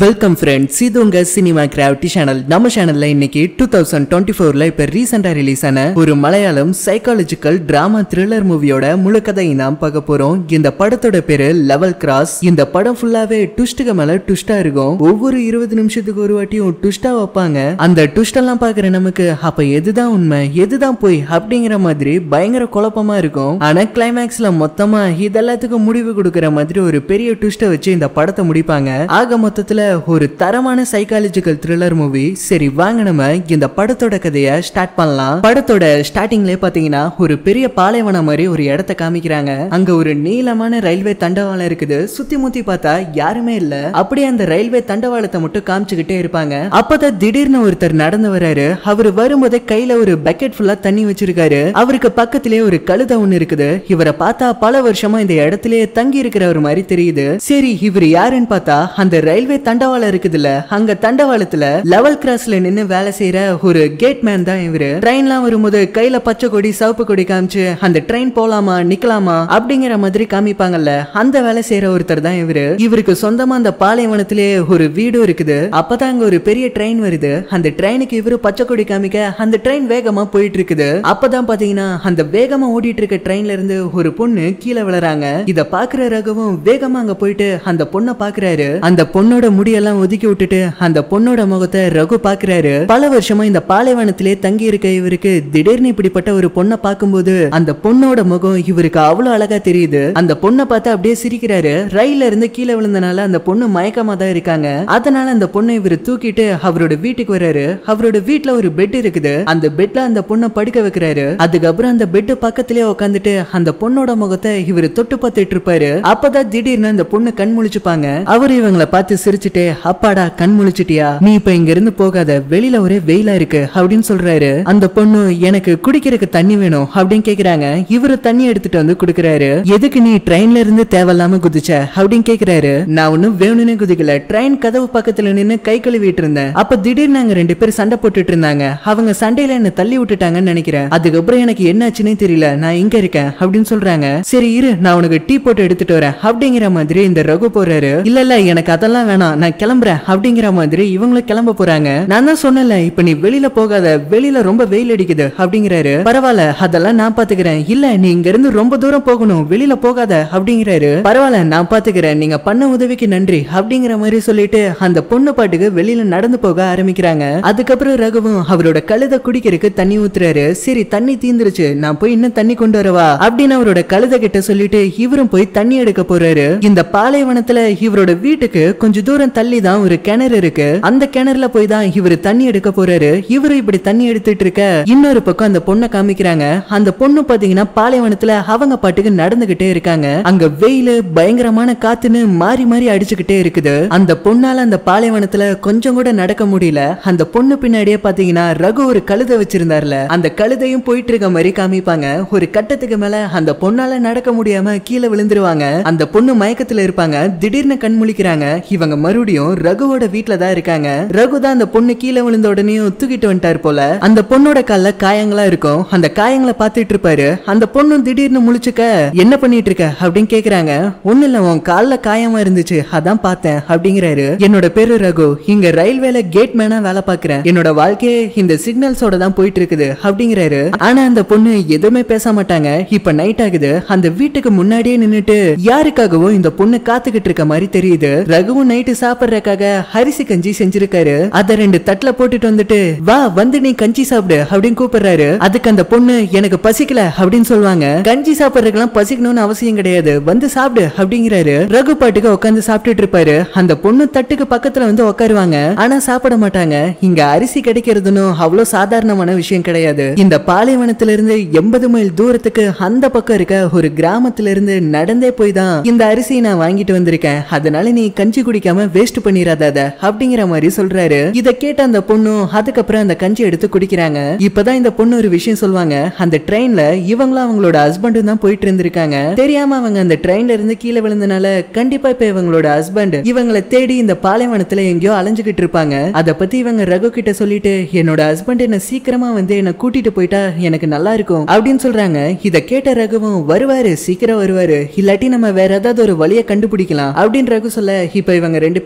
welcome friends இது உங்க cinema gravity channel நம்ம சேனல்ல இன்னைக்கு டூ தௌசண்ட் டுவெண்ட்டி ஃபோர்ல இப்ப ரீசெண்டா ரிலீஸ் ஆன ஒரு மலையாளம் சைக்காலஜிக்கல் டிராமா த்ரில்லர் மூவியோட முழு கதையை நாம் பார்க்க போறோம் இந்த படத்தோட பேரு லெவல் கிராஸ் இந்த படம் ஃபுல்லாவே டுஸ்டுக்கு மேல டுஸ்டா இருக்கும் ஒவ்வொரு இருபது நிமிஷத்துக்கு ஒரு வாட்டியும் டுஸ்டா வைப்பாங்க அந்த டுஸ்ட் எல்லாம் பாக்குற நமக்கு அப்ப எதுதான் உண்மை எதுதான் போய் அப்படிங்கிற மாதிரி பயங்கர குழப்பமா இருக்கும் ஆனா கிளைமேக்ஸ்ல மொத்தமா இதெல்லாத்துக்கும் முடிவு கொடுக்கிற மாதிரி ஒரு பெரிய ட்விஸ்ட வச்சு இந்த படத்தை முடிப்பாங்க ஆக மொத்தத்துல ஒரு தரமான சைக்காலஜிக்கல் த்ரில்லர் மூவி சரி வாங்க நம்ம இந்த படத்தோட கதையை ஸ்டார்ட் பண்ணலாம் படத்தோட ஸ்டார்டிங்லயே பாத்தீங்கன்னா ஒரு பெரிய பாலைவனம் மாதிரி ஒரு இடத்த காமிக்கிறாங்க அங்க ஒரு நீளமான ரயில்வே தண்டவாளம் இருக்குது சுத்தி முத்தி பார்த்தா யாருமே இல்ல அப்படியே அந்த ரயில்வே தண்டவாளத்தை மட்டும் காமிச்சுக்கிட்டே இருப்பாங்க அப்பதான் திடீர்னு ஒருத்தர் நடந்து வராரு அவர் வரும்போதே கையில ஒரு பக்கெட் ஃபுல்லா தண்ணி வச்சிருக்காரு அவருக்கு பக்கத்திலே ஒரு கழுதை ஒண்ணு இருக்குது இவரை பார்த்தா பல வருஷமா இந்த இடத்திலேயே தங்கி இருக்கிறவர் மாதிரி தெரியுது சரி இவர் யாருன்னு பார்த்தா அந்த ரயில்வே தண்டவாளம் இருக்குதுல்ல அங்க தண்டவாளத்துல லெவல் கிராஸ்ல நின்னு வேலை செய்யற ஒரு கேட் மேன் தான் இவரு ட்ரெயின்லாம் வரும்போது கையில பச்சை கொடி சிவப்பு கொடி காமிச்சு அந்த ட்ரெயின் போலாமா நிக்கலாமா அப்படிங்கிற மாதிரி காமிப்பாங்கல்ல அந்த வேலை செய்யற ஒருத்தர் தான் இவரு இவருக்கு சொந்தமா அந்த பாலைவனத்திலே ஒரு வீடும் இருக்குது அப்பதான் அங்க ஒரு பெரிய ட்ரெயின் வருது அந்த ட்ரெயினுக்கு இவரு பச்சை கொடி காமிக்க அந்த ட்ரெயின் வேகமா போயிட்டு இருக்குது அப்பதான் பாத்தீங்கன்னா அந்த வேகமா ஓடிட்டு இருக்க ட்ரெயின்ல இருந்து ஒரு பொண்ணு கீழே விழுறாங்க இத பாக்குற ரகுவும் வேகமா அங்க போயிட்டு அந்த பொண்ணை பாக்குறாரு அந்த பொண்ணோட முடியெல்லாம் ஒதுக்கி விட்டுட்டு அந்த பொண்ணோட முகத்தை ரகு பாக்குறாரு பல வருஷமா இந்த பாலைவனத்திலே தங்கி இருக்க இவருக்கு திடீர்னு இப்படிப்பட்ட ஒரு பொண்ணை பார்க்கும்போது அந்த பொண்ணோட முகம் இவருக்கு அவ்வளவு அழகா தெரியுது அந்த பொண்ணை பார்த்து அப்படியே சிரிக்கிறாரு ரயில்ல இருந்து கீழே விழுந்தனால அந்த பொண்ணு மயக்கமா தான் இருக்காங்க அதனால அந்த பொண்ணை இவர் தூக்கிட்டு அவரோட வீட்டுக்கு வராரு அவரோட வீட்ல ஒரு பெட் இருக்குது அந்த பெட்ல அந்த பொண்ணை படுக்க வைக்கிறாரு அதுக்கப்புறம் அந்த பெட் பக்கத்திலே உட்காந்துட்டு அந்த பொண்ணோட முகத்தை இவர் தொட்டு பார்த்துட்டு இருப்பாரு அப்பதான் திடீர்னு அந்த பொண்ணு கண் முழிச்சுப்பாங்க அவர் இவங்கள பார்த்து சிரிச்சுட்டு அப்பாடா கண் முழிச்சிட்டியா நீ இப்ப இங்க இருந்து போகாத வெளியில ஒரே வெயிலா இருக்கு அப்படின்னு சொல்றாரு அந்த பொண்ணு எனக்கு குடிக்கிறதுக்கு தண்ணி வேணும் அப்படின்னு கேக்குறாங்க இவரு தண்ணி எடுத்துட்டு வந்து குடுக்கறாரு எதுக்கு நீ ட்ரெயின்ல இருந்து தேவையில்லாம குதிச்ச அப்படின்னு கேக்குறாரு நான் ஒன்னும் வேணும்னு குதிக்கல ட்ரெயின் கதவு பக்கத்துல நின்னு கை கழுவிட்டு இருந்தேன் அப்ப திடீர்னு நாங்க ரெண்டு பேரும் சண்டை போட்டுட்டு இருந்தாங்க அவங்க சண்டையில என்ன தள்ளி விட்டுட்டாங்கன்னு நினைக்கிறேன் அதுக்கப்புறம் எனக்கு என்னாச்சுன்னே தெரியல நான் இங்க இருக்கேன் அப்படின்னு சொல்றாங்க சரி இரு நான் உனக்கு டீ போட்டு எடுத்துட்டு வரேன் அப்படிங்கிற மாதிரி இந்த ரகு போறாரு இல்ல இல்ல எனக்கு அதெல்லாம் வேணாம் நான் கிளம்புறேன் அப்படிங்கிற மாதிரி இவங்களும் கிளம்ப போறாங்க நான் தான் சொன்னல இப்ப நீ வெளியில போகாத வெளியில ரொம்ப வெயில் அடிக்குது அப்படிங்கிறாரு பரவாயில்ல அதெல்லாம் நான் பாத்துக்கிறேன் இல்ல நீ இங்க இருந்து ரொம்ப தூரம் போகணும் வெளியில போகாத அப்படிங்கிறாரு பரவாயில்ல நான் பாத்துக்கிறேன் நீங்க பண்ண உதவிக்கு நன்றி அப்படிங்கிற மாதிரி சொல்லிட்டு அந்த பொண்ணு பாட்டுக்கு வெளியில நடந்து போக ஆரம்பிக்கிறாங்க அதுக்கப்புறம் ரகுவும் அவரோட கழுத குடிக்கிறதுக்கு தண்ணி ஊத்துறாரு சரி தண்ணி தீந்துருச்சு நான் போய் இன்னும் தண்ணி கொண்டு வரவா அப்படின்னு அவரோட கழுத கிட்ட சொல்லிட்டு இவரும் போய் தண்ணி எடுக்க போறாரு இந்த பாலைவனத்துல இவரோட வீட்டுக்கு கொஞ்ச தூரம் தள்ளி தான் ஒரு கிணறு இருக்கு அந்த கிணறுல போய் தான் இவரு தண்ணி எடுக்க போறாரு இவரு இப்படி தண்ணி எடுத்துட்டு இருக்க இன்னொரு பக்கம் அந்த பொண்ணை காமிக்கிறாங்க அந்த பொண்ணு பாத்தீங்கன்னா பாலைவனத்துல அவங்க பாட்டுக்கு நடந்துகிட்டே இருக்காங்க அங்க வெயிலு பயங்கரமான காத்துன்னு மாறி மாறி அடிச்சுக்கிட்டே இருக்குது அந்த பொண்ணால அந்த பாலைவனத்துல கொஞ்சம் கூட நடக்க முடியல அந்த பொண்ணு பின்னாடியே பாத்தீங்கன்னா ரகு ஒரு கழுதை வச்சிருந்தார்ல அந்த கழுதையும் போயிட்டு இருக்க மாதிரி காமிப்பாங்க ஒரு கட்டத்துக்கு மேல அந்த பொண்ணால நடக்க முடியாம கீழே விழுந்துருவாங்க அந்த பொண்ணு மயக்கத்துல இருப்பாங்க திடீர்னு கண் முழிக்கிறாங்க இவங்க மறுபடியும் ரகுவோட வீட்ல தான் இருக்காங்க ரகு தான் அந்த பொண்ணு கீழே விழுந்த உடனே தூக்கிட்டு வந்துட்டார் போல அந்த பொண்ணோட கால்ல காயங்களா இருக்கும் அந்த காயங்களை பார்த்துட்டு இருப்பாரு அந்த பொண்ணு திடீர்னு முழிச்சுக்க என்ன பண்ணிட்டு இருக்க அப்படின்னு கேக்குறாங்க ஒண்ணு இல்ல உன் கால்ல காயமா இருந்துச்சு அதான் பார்த்தேன் அப்படிங்கிறாரு என்னோட பேரு ரகு இங்க ரயில்வேல கேட் மேனா வேலை பாக்குறேன் என்னோட வாழ்க்கையே இந்த சிக்னல்ஸோட தான் போயிட்டு இருக்குது அப்படிங்கிறாரு ஆனா அந்த பொண்ணு எதுவுமே பேச மாட்டாங்க இப்ப நைட் ஆகுது அந்த வீட்டுக்கு முன்னாடியே நின்னுட்டு யாருக்காகவும் இந்த பொண்ணு காத்துக்கிட்டு இருக்க மாதிரி தெரியுது ரகுவும் நைட்டு சாப்பிடுறதுக்காக அரிசி கஞ்சி செஞ்சிருக்காரு அத ரெண்டு தட்டுல போட்டுட்டு வந்துட்டு வா வந்து நீ கஞ்சி சாப்பிடு அப்படின்னு கூப்பிடுறாரு அதுக்கு அந்த பொண்ணு எனக்கு பசிக்கல அப்படின்னு சொல்லுவாங்க கஞ்சி சாப்பிடுறதுக்கெல்லாம் பசிக்கணும்னு அவசியம் கிடையாது வந்து சாப்பிடு அப்படிங்கிறாரு ரகு பாட்டுக்கு உட்காந்து சாப்பிட்டுட்டு இருப்பாரு அந்த பொண்ணு தட்டுக்கு பக்கத்துல வந்து உட்காருவாங்க ஆனா சாப்பிட மாட்டாங்க இங்க அரிசி கிடைக்கிறதுன்னு அவ்வளவு சாதாரணமான விஷயம் கிடையாது இந்த பாலைவனத்துல இருந்து எண்பது மைல் தூரத்துக்கு அந்த பக்கம் இருக்க ஒரு கிராமத்துல இருந்து நடந்தே போய் தான் இந்த அரிசியை நான் வாங்கிட்டு வந்திருக்கேன் அதனால நீ கஞ்சி குடிக்காம வேஸ்ட் பண்ணிடாத அத அப்படிங்கிற மாதிரி சொல்றாரு இத கேட்ட அந்த பொண்ணும் அதுக்கப்புறம் அந்த கஞ்சி எடுத்து குடிக்கிறாங்க இப்பதான் இந்த பொண்ணு ஒரு விஷயம் சொல்லுவாங்க அந்த ட்ரெயின்ல இவங்களும் அவங்களோட ஹஸ்பண்டும் தான் போயிட்டு இருந்திருக்காங்க தெரியாம அவங்க அந்த ட்ரெயின்ல இருந்து கீழே விழுந்தனால கண்டிப்பா இப்ப இவங்களோட ஹஸ்பண்ட் இவங்களை தேடி இந்த பாலைவனத்துல எங்கேயோ அலைஞ்சுகிட்டு இருப்பாங்க அத பத்தி இவங்க ரகு கிட்ட சொல்லிட்டு என்னோட ஹஸ்பண்ட் என்ன சீக்கிரமா வந்து என்ன கூட்டிட்டு போயிட்டா எனக்கு நல்லா இருக்கும் அப்படின்னு சொல்றாங்க இத கேட்ட ரகுவும் வருவாரு சீக்கிரம் வருவாரு இல்லாட்டி நம்ம வேற ஏதாவது ஒரு வழியை கண்டுபிடிக்கலாம் அப்படின்னு ரகு சொல்ல இப்ப இவங்க ரெண்டு பேரும்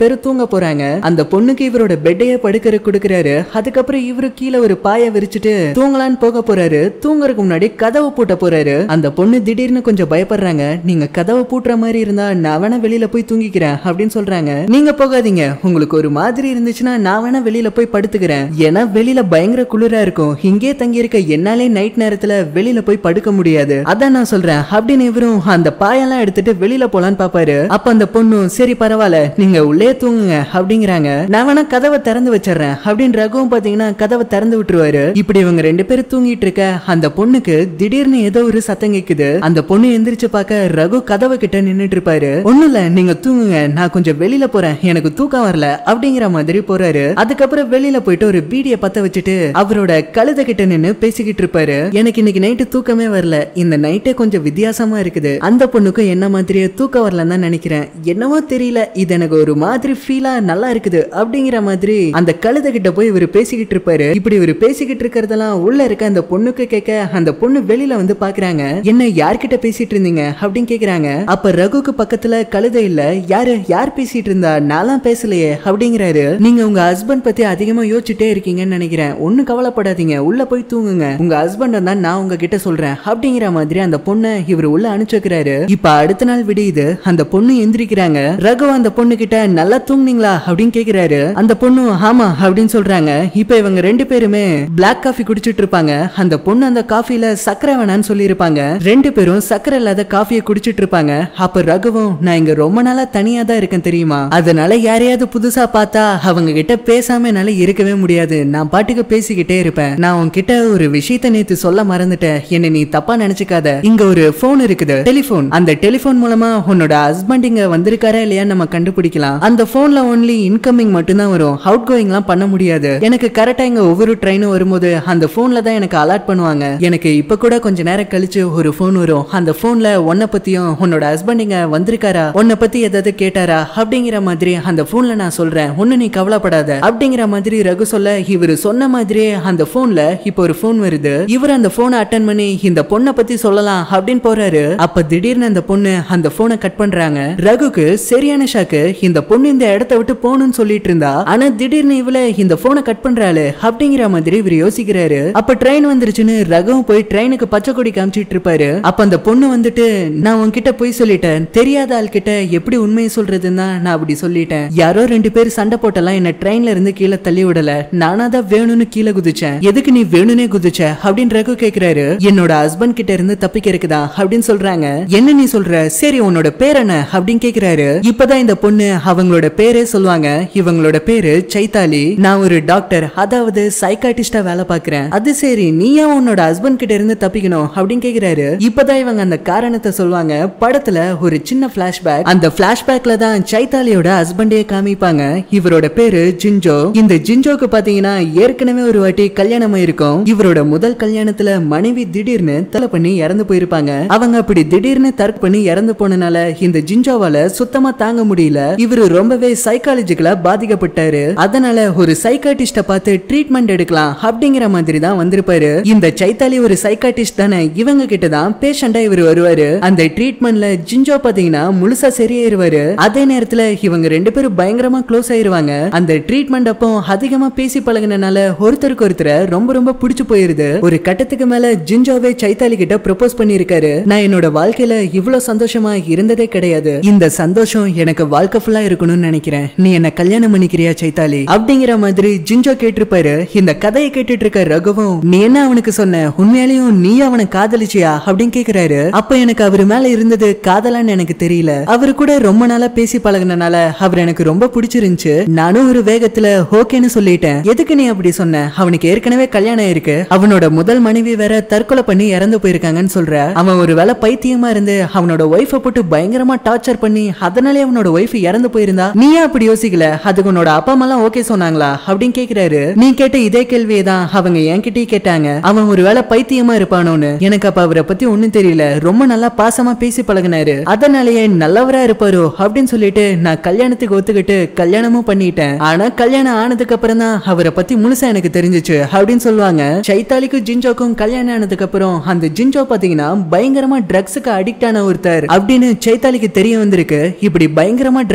பேரும் தூங்க போறாங்க அந்த பொண்ணுக்கு இவரோட பெட்டையே படுக்கிற கொடுக்கறாரு அதுக்கப்புறம் இவரு கீழே ஒரு பாய விரிச்சிட்டு தூங்கலான்னு போக போறாரு தூங்குறதுக்கு முன்னாடி கதவை பூட்ட போறாரு அந்த பொண்ணு திடீர்னு கொஞ்சம் பயப்படுறாங்க நீங்க கதவை பூட்டுற மாதிரி இருந்தா நான் வேணா வெளியில போய் தூங்கிக்கிறேன் அப்படின்னு சொல்றாங்க நீங்க போகாதீங்க உங்களுக்கு ஒரு மாதிரி இருந்துச்சுன்னா நான் வேணா வெளியில போய் படுத்துக்கிறேன் ஏன்னா வெளியில பயங்கர குளிரா இருக்கும் இங்கே தங்கி இருக்க என்னாலே நைட் நேரத்துல வெளியில போய் படுக்க முடியாது அதான் நான் சொல்றேன் அப்படின்னு இவரும் அந்த பாயெல்லாம் எடுத்துட்டு வெளியில போலான்னு பாப்பாரு அப்ப அந்த பொண்ணும் சரி பரவாயில்ல நீங்க உள்ளே தூங்குங்க அப்படிங்கிறாங்க நான் வேணா கதவை திறந்து வச்சிடுறேன் அப்படின்னு ரகுவும் பாத்தீங்கன்னா கதவை திறந்து விட்டுருவாரு இப்படி இவங்க ரெண்டு பேரும் தூங்கிட்டு இருக்க அந்த பொண்ணுக்கு திடீர்னு ஏதோ ஒரு சத்தம் கேக்குது அந்த பொண்ணு எந்திரிச்சு பார்க்க ரகு கதவு கிட்ட நின்னுட்டு இருப்பாரு ஒண்ணும் இல்ல நீங்க தூங்குங்க நான் கொஞ்சம் வெளியில போறேன் எனக்கு தூக்கம் வரல அப்படிங்கிற மாதிரி போறாரு அதுக்கப்புறம் வெளியில போயிட்டு ஒரு பீடிய பத்த வச்சுட்டு அவரோட கழுத கிட்ட நின்னு பேசிக்கிட்டு இருப்பாரு எனக்கு இன்னைக்கு நைட்டு தூக்கமே வரல இந்த நைட்டே கொஞ்சம் வித்தியாசமா இருக்குது அந்த பொண்ணுக்கும் என்ன மாதிரியே தூக்கம் வரலன்னு தான் நினைக்கிறேன் என்னவோ தெரியல இது எனக்கு ஒரு மாதிரி ஃபீலா நல்லா இருக்குது அப்படிங்கிற மாதிரி அந்த கழுத கிட்ட போய் இவர் பேசிக்கிட்டு இருப்பாரு இப்படி இவர் பேசிக்கிட்டு இருக்கிறதெல்லாம் உள்ள இருக்க அந்த பொண்ணுக்கு கேட்க அந்த பொண்ணு வெளியில வந்து பாக்குறாங்க என்ன யார்கிட்ட பேசிட்டு இருந்தீங்க அப்படின்னு கேக்குறாங்க அப்ப ரகுக்கு பக்கத்துல கழுதை இல்ல யாரு யார் பேசிட்டு இருந்தா நான்லாம் பேசலையே அப்படிங்கிறாரு நீங்க உங்க ஹஸ்பண்ட் பத்தி அதிகமா யோசிச்சுட்டே இருக்கீங்கன்னு நினைக்கிறேன் ஒன்னும் கவலைப்படாதீங்க உள்ள போய் தூங்குங்க உங்க ஹஸ்பண்ட் தான் நான் உங்ககிட்ட சொல்றேன் அப்படிங்கிற மாதிரி அந்த பொண்ணை இவர் உள்ள அனுப்பிச்சு வைக்கிறாரு இப்ப அடுத்த நாள் விடியுது அந்த பொண்ணு எந்திரிக்கிறாங்க ரகு அந்த பொண்ணு கிட்ட நல்லா தூங்குனீங்களா அப்படின்னு கேக்குறாரு அந்த பொண்ணு ஆமா அப்படின்னு சொல்றாங்க இப்ப இவங்க ரெண்டு பேருமே பிளாக் காஃபி குடிச்சிட்டு இருப்பாங்க அந்த பொண்ணு அந்த காஃபில சக்கரை வேணான்னு சொல்லி இருப்பாங்க ரெண்டு பேரும் சக்கரை இல்லாத காஃபியை குடிச்சிட்டு இருப்பாங்க அப்ப ரகுவும் நான் இங்க ரொம்ப நாளா தனியா தான் இருக்கேன் தெரியுமா அதனால யாரையாவது புதுசா பார்த்தா அவங்க கிட்ட பேசாம என்னால இருக்கவே முடியாது நான் பாட்டுக்கு பேசிக்கிட்டே இருப்பேன் நான் உன்கிட்ட ஒரு விஷயத்த நேத்து சொல்ல மறந்துட்டேன் என்ன நீ தப்பா நினைச்சுக்காத இங்க ஒரு போன் இருக்குது டெலிபோன் அந்த டெலிபோன் மூலமா உன்னோட ஹஸ்பண்ட் இங்க வந்திருக்காரா இல்லையா நம்ம கண்டுபிடிக்கலாம் அந்த போன்ல ஒன்லி இன்கமிங் மட்டும்தான் வரும் அவுட் கோயிங்லாம் பண்ண முடியாது எனக்கு கரெக்டா இங்க ஒவ்வொரு ட்ரெயினும் வரும்போது அந்த போன்ல தான் எனக்கு அலர்ட் பண்ணுவாங்க எனக்கு இப்ப கூட கொஞ்ச நேரம் கழிச்சு ஒரு போன் வரும் அந்த போன்ல உன்னை பத்தியும் உன்னோட ஹஸ்பண்ட் இங்க வந்திருக்காரா உன்னை பத்தி ஏதாவது கேட்டாரா அப்படிங்கிற மாதிரி அந்த போன்ல நான் சொல்றேன் ஒண்ணு நீ கவலைப்படாத அப்படிங்கிற மாதிரி ரகு சொல்ல இவர் சொன்ன மாதிரியே அந்த போன்ல இப்போ ஒரு போன் வருது இவர் அந்த போனை அட்டன் பண்ணி இந்த பொண்ணை பத்தி சொல்லலாம் அப்படின்னு போறாரு அப்ப திடீர்னு அந்த பொண்ணு அந்த போனை கட் பண்றாங்க ரகுக்கு சரியான ஷாக்கு இந்த பொண்ணு இந்த இடத்த விட்டு போகணும்னு சொல்லிட்டு இருந்தா ஆனா திடீர்னு இவள இந்த போனை கட் பண்றாளு அப்படிங்கிற மாதிரி இவர் யோசிக்கிறாரு அப்ப ட்ரெயின் வந்துருச்சுன்னு ரகுவும் போய் ட்ரெயினுக்கு பச்சை கொடி காமிச்சிட்டு இருப்பாரு அப்ப அந்த பொண்ணு வந்துட்டு நான் உன்கிட்ட போய் சொல்லிட்டேன் தெரியாத ஆள் கிட்ட எப்படி உண்மையை சொல்றதுன்னு தான் நான் அப்படி சொல்லிட்டேன் யாரோ ரெண்டு பேர் சண்டை போட்டெல்லாம் என்ன ட்ரெயின்ல இருந்து கீழே தள்ளி விடல நானா தான் வேணும்னு கீழே குதிச்சேன் எதுக்கு நீ வேணும்னே குதிச்ச அப்படின்னு ரகு கேக்குறாரு என்னோட ஹஸ்பண்ட் கிட்ட இருந்து தப்பிக்க இருக்குதா அப்படின்னு சொல்றாங்க என்ன நீ சொல்ற சரி உன்னோட பேர் என்ன அப்படின்னு கேக்குறாரு இப்பதான் இந்த பொண்ணு அவங்களோட பேரே சொல்லுவாங்க இவங்களோட பேரு சைத்தாலி நான் ஒரு டாக்டர் அதாவது சைக்காட்டிஸ்டா வேலை பாக்குறேன் அது சரி நீ ஏன் உன்னோட ஹஸ்பண்ட் கிட்ட இருந்து தப்பிக்கணும் அப்படின்னு கேக்குறாரு இப்பதான் இவங்க அந்த காரணத்தை சொல்லுவாங்க படத்துல ஒரு சின்ன பிளாஷ்பேக் அந்த பிளாஷ்பேக்ல தான் சைத்தாலியோட ஹஸ்பண்டே காமிப்பாங்க இவரோட பேரு ஜிஞ்சோ இந்த ஜிஞ்சோக்கு பாத்தீங்கன்னா ஏற்கனவே ஒரு வாட்டி கல்யாணம் இருக்கும் இவரோட முதல் கல்யாணத்துல மனைவி திடீர்னு தலை பண்ணி இறந்து போயிருப்பாங்க அவங்க அப்படி திடீர்னு தற்க பண்ணி இறந்து போனனால இந்த ஜிஞ்சோவால சுத்தமா தாங்க முடியல இவரு ரொம்பவே சைக்காலஜிக்கலா பாதிக்கப்பட்டாரு அதனால ஒரு சைக்காட்டிஸ்ட பார்த்து ட்ரீட்மெண்ட் எடுக்கலாம் அப்படிங்கிற மாதிரி தான் வந்திருப்பாரு இந்த சைத்தாலி ஒரு சைக்காட்டிஸ்ட் தானே இவங்க கிட்ட தான் பேஷண்டா இவர் வருவாரு அந்த ட்ரீட்மெண்ட்ல ஜிஞ்சோ பாத்தீங்கன்னா முழுசா சரியாயிருவாரு அதே நேரத்துல இவங்க ரெண்டு பேரும் பயங்கரமா க்ளோஸ் ஆயிருவாங்க அந்த ட்ரீட்மெண்ட் அப்போ அதிகமா பேசி பழகுனனால ஒருத்தருக்கு ஒருத்தரை ரொம்ப ரொம்ப பிடிச்சு போயிருது ஒரு கட்டத்துக்கு மேல ஜிஞ்சோவே சைத்தாலி கிட்ட ப்ரொபோஸ் பண்ணிருக்காரு நான் என்னோட வாழ்க்கையில இவ்வளவு சந்தோஷமா இருந்ததே கிடையாது இந்த சந்தோஷம் எனக்கு வாழ்க்கை ஃபுல்லா இருக்கணும்னு நினைக்கிறேன் நீ என்ன கல்யாணம் பண்ணிக்கிறியா சைத்தாலி அப்படிங்கிற மாதிரி ஜிஞ்சோ கேட்டிருப்பாரு இந்த கதையை கேட்டுட்டு இருக்க ரகுவும் நீ என்ன அவனுக்கு சொன்ன உண்மையாலேயும் நீ அவனை காதலிச்சியா அப்படின்னு கேக்குறாரு அப்ப எனக்கு அவர் மேல இருந்தது காதலான்னு எனக்கு தெரியல அவரு கூட ரொம்ப நாளா பேசி பழகுனனால அவர் எனக்கு ரொம்ப பிடிச்சிருந்துச்சு நானும் ஒரு வேகத்துல ஓகேன்னு சொல்லிட்டேன் எதுக்கு நீ அப்படி சொன்ன அவனுக்கு ஏற்கனவே கல்யாணம் இருக்கு அவனோட முதல் மனைவி வேற தற்கொலை பண்ணி இறந்து போயிருக்காங்கன்னு சொல்ற அவன் ஒரு வேலை பைத்தியமா இருந்து அவனோட ஒய்ஃபை போட்டு பயங்கரமா டார்ச்சர் பண்ணி அதனாலே அவனோட ஒய்ஃப் இறந்து போயிருந்தா நீ ஏன் அப்படி யோசிக்கல அதுக்கு உன்னோட அப்பா அம்மா எல்லாம் ஓகே சொன்னாங்களா அப்படின்னு கேக்குறாரு நீ கேட்ட இதே கேள்வியை தான் அவங்க என்கிட்டயே கேட்டாங்க அவன் ஒரு வேலை பைத்தியமா இருப்பானோன்னு எனக்கு அப்ப அவரை பத்தி ஒண்ணும் தெரியல ரொம்ப நல்லா பாசமா பேசி பழகுனாரு அதனாலயே நல்லவரா இருப்பாரோ அப்படின்னு சொல்லிட்டு நான் கல்யாணத்துக்கு ஒத்துக்கிட்டு கல்யாணமும் பண்ணிட்டேன் ஆனா கல்யாணம் ஆனதுக்கு அப்புறம் தான் அவரை பத்தி முழுசா எனக்கு தெரிஞ்சுச்சு அப்படின்னு சொல்லுவாங்க சைத்தாலிக்கும் ஜிஞ்சோக்கும் கல்யாணம் ஆனதுக்கு அப்புறம் அந்த ஜிஞ்சோ பாத்தீங்கன்னா பயங்கரமா ட்ரக்ஸுக்கு அடிக்ட் ஆன ஒருத்தர் அப்படின்னு சைத்தாலிக்கு தெரிய வந்திருக்கு இப்படி பயங்கரமா ட்ரக்ஸ் எடுத்துட்டு